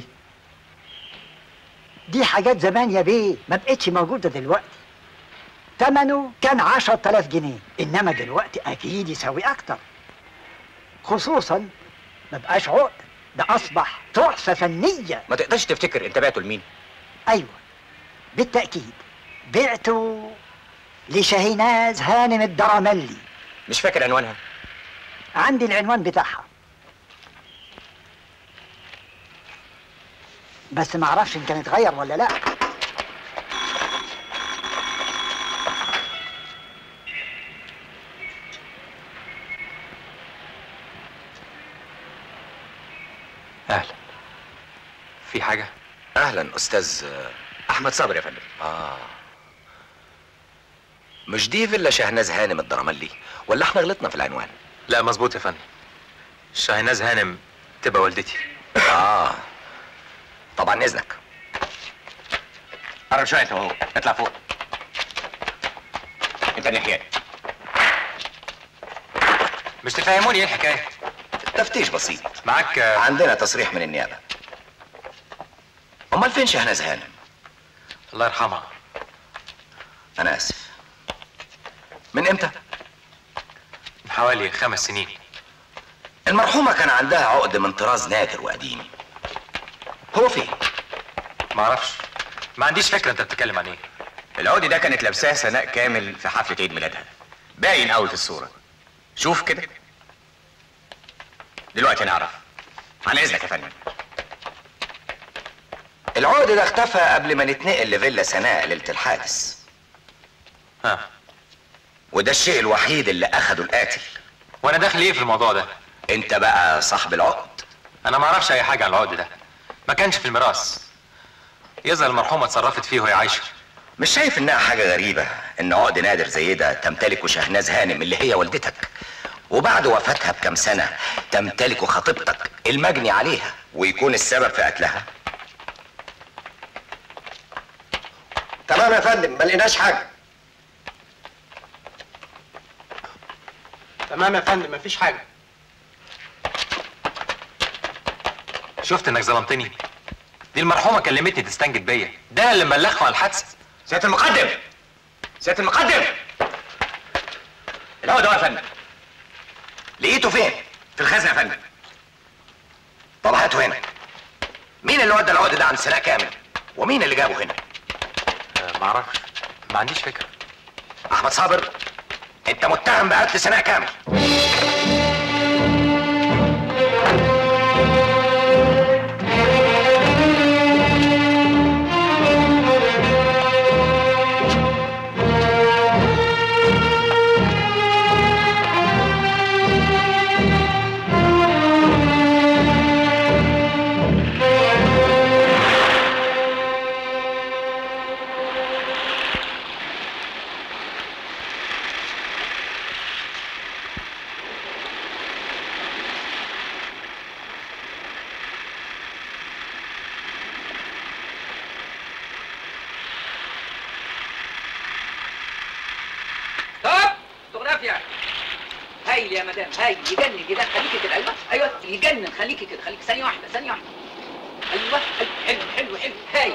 دي حاجات زمان يا بيه ما بقتش موجوده دلوقتي ثمنه كان عشرة آلاف جنيه إنما دلوقتي أكيد يساوي أكتر خصوصا ما بقاش عقد ده أصبح تحفة فنية ما تقدرش تفتكر انت بعته لمين أيوة بالتأكيد بعته لشاهيناز هانم الدرملي مش فاكر عنوانها عندي العنوان بتاعها بس ما اعرفش ان كان اتغير ولا لا اهلا في حاجه اهلا وسهلا استاذ احمد صبري يا فندم اه مش دي فيلا شهناز هانم الدرملي ولا احنا غلطنا في العنوان لا مظبوط يا فندم شاهناز هانم تبقى والدتي اه طبعا اذنك قرب شويه اهو اطلع فوق انت ناحيه مش تفهموني ايه الحكايه تفتيش بسيط معاك عندنا تصريح من النيابه امال فين شهناز هانم الله يرحمها انا اسف من امتى من حوالي خمس سنين المرحومه كان عندها عقد من طراز نادر وقديم هو فين ما اعرفش ما عنديش فكره انت بتتكلم عن ايه العقد ده كانت لابساه سناء كامل في حفله عيد ميلادها باين قوي في الصوره شوف كده دلوقتي نعرف على اذنك يا فندم العقد ده اختفى قبل ما نتنقل لفيلا سناء ليله الحادث ها وده الشيء الوحيد اللي اخده القاتل وانا داخل ايه في الموضوع ده انت بقى صاحب العقد انا ما اعرفش اي حاجه عن العقد ده ما كانش في الميراث يظهر المرحومه اتصرفت فيه وهي عايشه مش شايف انها حاجه غريبه ان عقد نادر زي ده تمتلكه شهناز هانم اللي هي والدتك وبعد وفاتها بكم سنه تمتلك خطيبتك المجني عليها ويكون السبب في قتلها تمام يا فندم ما لقيناش حاجه تمام يا فندم مفيش حاجه شفت انك ظلمتني دي المرحومه كلمتني تستنجد بيا ده اللي مبلغهم على الحادثه سياده المقدم سياده المقدم العقد ده يا فندم لقيته فين في الخزنه يا فندم طب هاته هنا مين اللي ودى العقد ده عند سناء كامل ومين اللي جابه هنا ما اعرفش ما عنديش فكره احمد صابر انت متهم بقتل سناء كامل طب فوتوغرافيا هايل يا مدام هايل يجنن يجنن خليكي كده ايوه ايوه يجنن خليكي كده خليكي ثانيه واحده ثانيه واحده ايوه حلو حلو حلو حلو هايل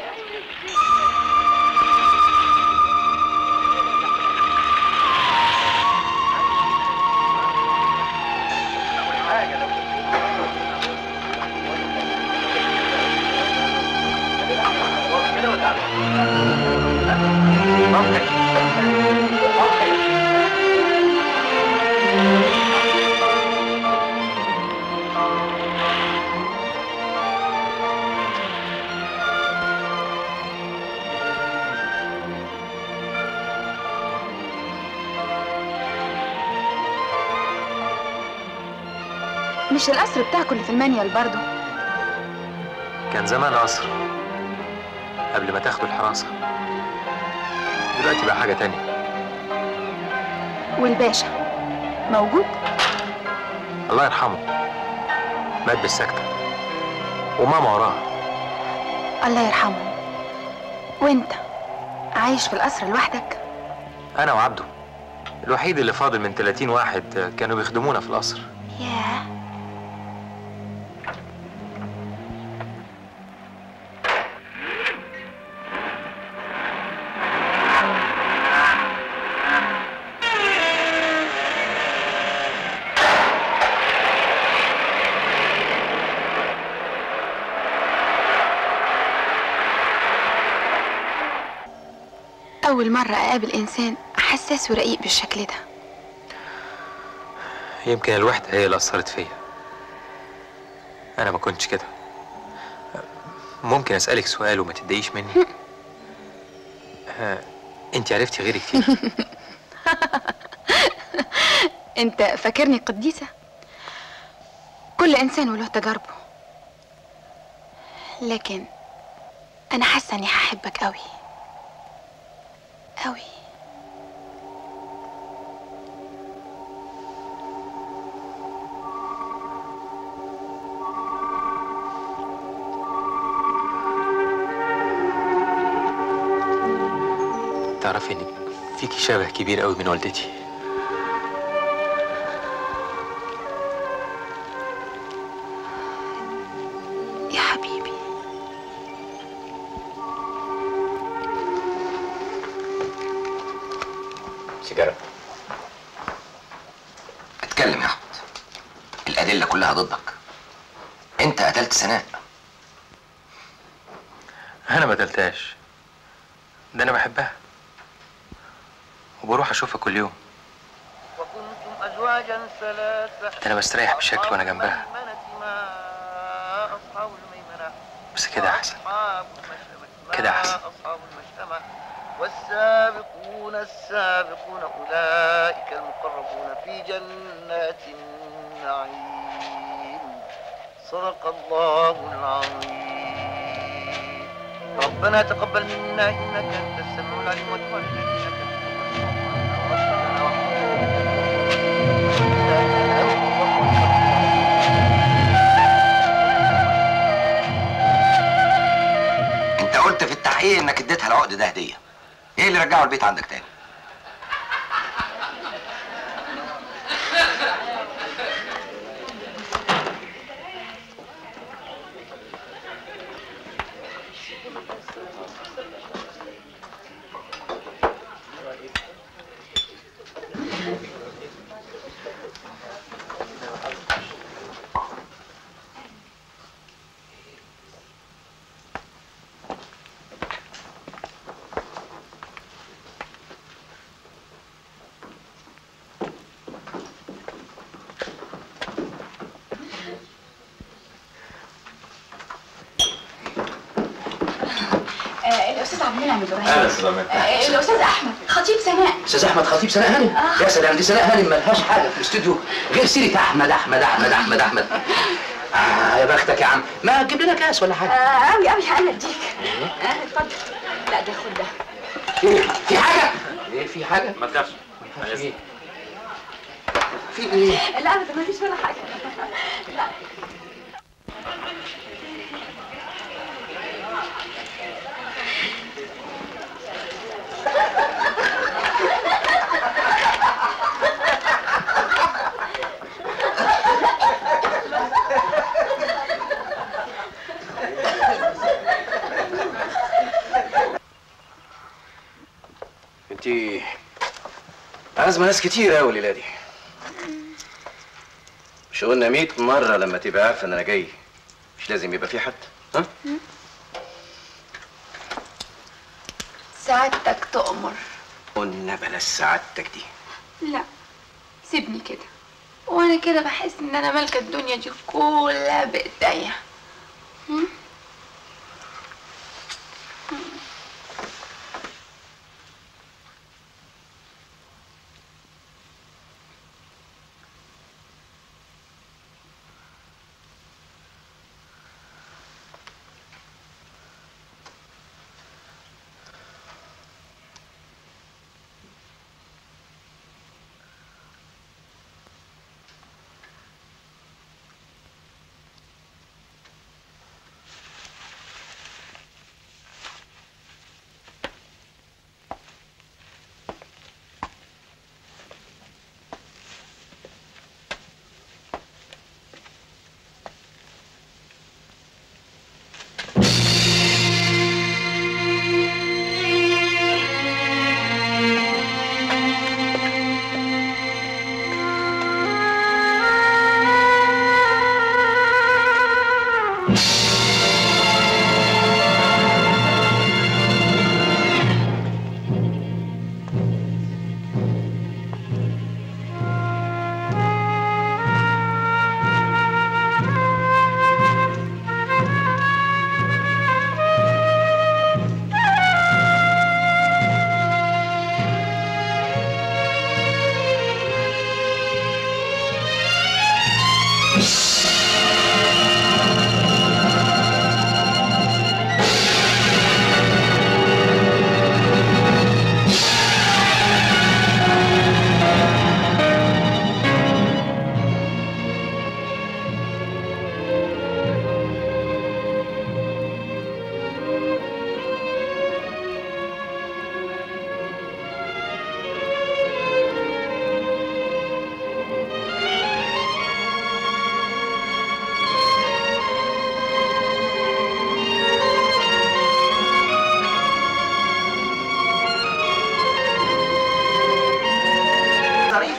مش القصر بتاعكم اللي في المانيال برضه كان زمان قصر قبل ما تاخدوا الحراسه دلوقتي بقى حاجه تانية والباشا موجود الله يرحمه مات بالسكتة وماما وراه الله يرحمه وانت عايش في القصر لوحدك انا وعبده الوحيد اللي فاضل من 30 واحد كانوا بيخدمونا في القصر ياه أول مرة أقابل إنسان حساس ورقيق بالشكل ده يمكن الوحدة هي اللي أثرت فيا أنا ما كنتش كده ممكن أسألك سؤال وما تتضايقيش مني آه، أنت عرفتي غيري كتير أنت فاكرني قديسة كل إنسان وله تجاربه لكن انا حاسه اني هحبك قوي قوي تعرفي انك فيكي شبه كبير قوي من والدتي يا حبيبي سيجارة اتكلم يا احمد الادله كلها ضدك انت قتلت سناء انا ما قتلتهاش ده انا بحبها وبروح اشوفها كل يوم أزواجا ثلاثة ده انا بستريح بشكل وانا جنبها ما أصحاب الميمنة بس كده احسن أصحاب المشأمة كده احسن أصحاب المشأمة والسابقون السابقون أولئك المقربون في جنات النعيم صدق الله العظيم ربنا تقبل منا إنك أنت السميع العليم وتب علينا إنك انت قلت في التحقيق انك اديتها العقد ده هديه ايه اللي رجعه البيت عندك تاني آه الاستاذ عبد المنعم ابراهيم اهلا استاذ عماد آه الاستاذ احمد خطيب سناء استاذ احمد خطيب سناء هانم يا سلام دي سناء هانم ملهاش حاجه في الاستوديو غير سيره احمد احمد احمد احمد احمد آه يا بختك يا عم ما تجيب لنا كاس ولا حاجه قوي قوي انا اديك آه، اتفضل لا ده خد ده ايه في حاجه ايه في حاجه ما تخافش ايه في ايه لا ابدا ما فيش ولا حاجه لا انت عازمه ناس كتير قوي الليله دي مش قلنا 100 مره لما تبقى عارفه ان انا جاي مش لازم يبقى في حد ها سعادتك تؤمر قلنا بلاش سعادتك دي لا سيبني كده وانا كده بحس ان انا مالكه الدنيا دي كلها بايديا هم؟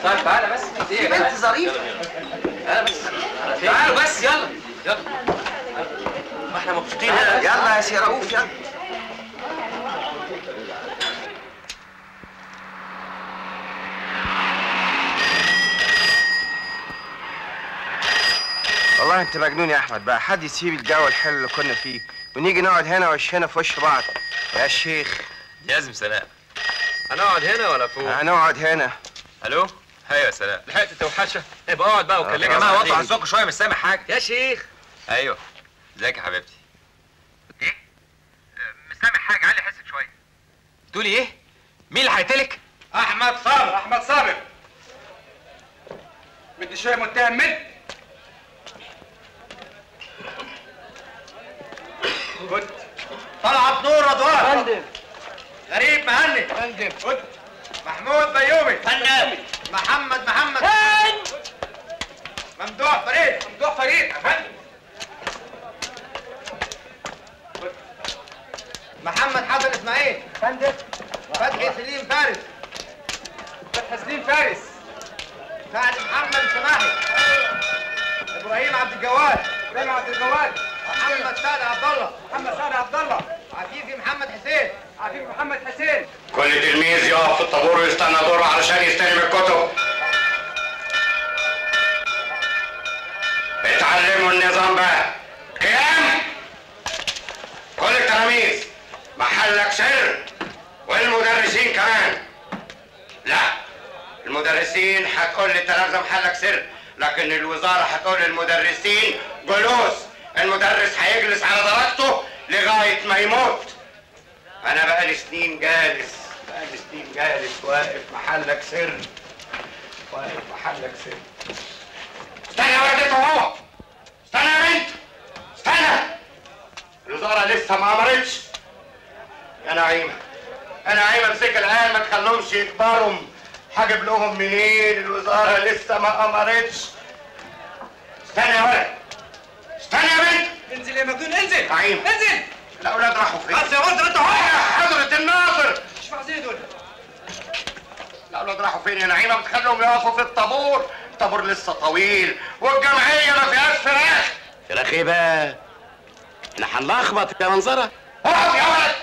طيب تعالى بس في ايه يا جماعة؟ بنت ظريفة تعالى بس تعالوا بس يلا يلا ما احنا مبسوطين هنا يلا يا سي رؤوف يلا والله انت مجنون يا احمد بقى حد يسيب الجو الحلو اللي كنا فيه ونيجي نقعد هنا وشنا في وش بعض يا شيخ لازم سلام هنقعد هنا ولا فوق؟ هنقعد هنا الو ايوه يا سلام لحقت توحشه ابقى اقعد بقى وكلمني يا جماعه وطوا عزكم شويه مش سامع حاجه يا شيخ ايوه ازيك يا حبيبتي ايه آه، مش سامع حاجه علي حسك شويه بتقولي ايه مين اللي هيقتلك احمد صابر احمد صابر بدي شويه متهم من كنت طلعت نور رضوان فندم غريب مهني فندم كنت محمود بيومي فندم محمد محمد ممدوح فريد ممدوح فريد يا فندم محمد حسن اسماعيل فندم فتحي سليم فارس فتحي سليم فارس سعد محمد السماحي ابراهيم عبد الجواد ابراهيم عبد الجواد محمد سعد عبد الله محمد سعد عبد الله عفيفي محمد حسين عفيفي محمد حسين كل تلميذ يقف في الطابور ويستنى دوره علشان يستلم الكتب اتعلموا النظام بقى قيام كل التلاميذ محلك سر والمدرسين كمان لا المدرسين هتقول للتلامذة محلك سر لكن الوزارة هتقول للمدرسين جلوس المدرس هيجلس على درجته لغاية ما يموت أنا بقالي سنين جالس بقالي سنين جالس واقف محلك سر واقف محلك سر استنى يا ولد هو استنى يا بنت استنى الوزارة لسه ما أمرتش يا نعيمة يا نعيمة امسك العيال ما تخليهمش يكبروا هجيب لهم منين الوزارة لسه ما أمرتش استنى يا ولد استنى يا بنت انزل يا مجنون انزل نعيم انزل الأولاد راحوا فين؟ بس يا ولد انت هو حضرة الناظر مش عايزين دول الأولاد راحوا فين يا نعيمة بتخليهم يقفوا في الطابور الطابور لسه طويل والجمعية ما فيهاش فراخ فراخ ايه بقى؟ احنا هنلخبط يا منظره اقف يا ولد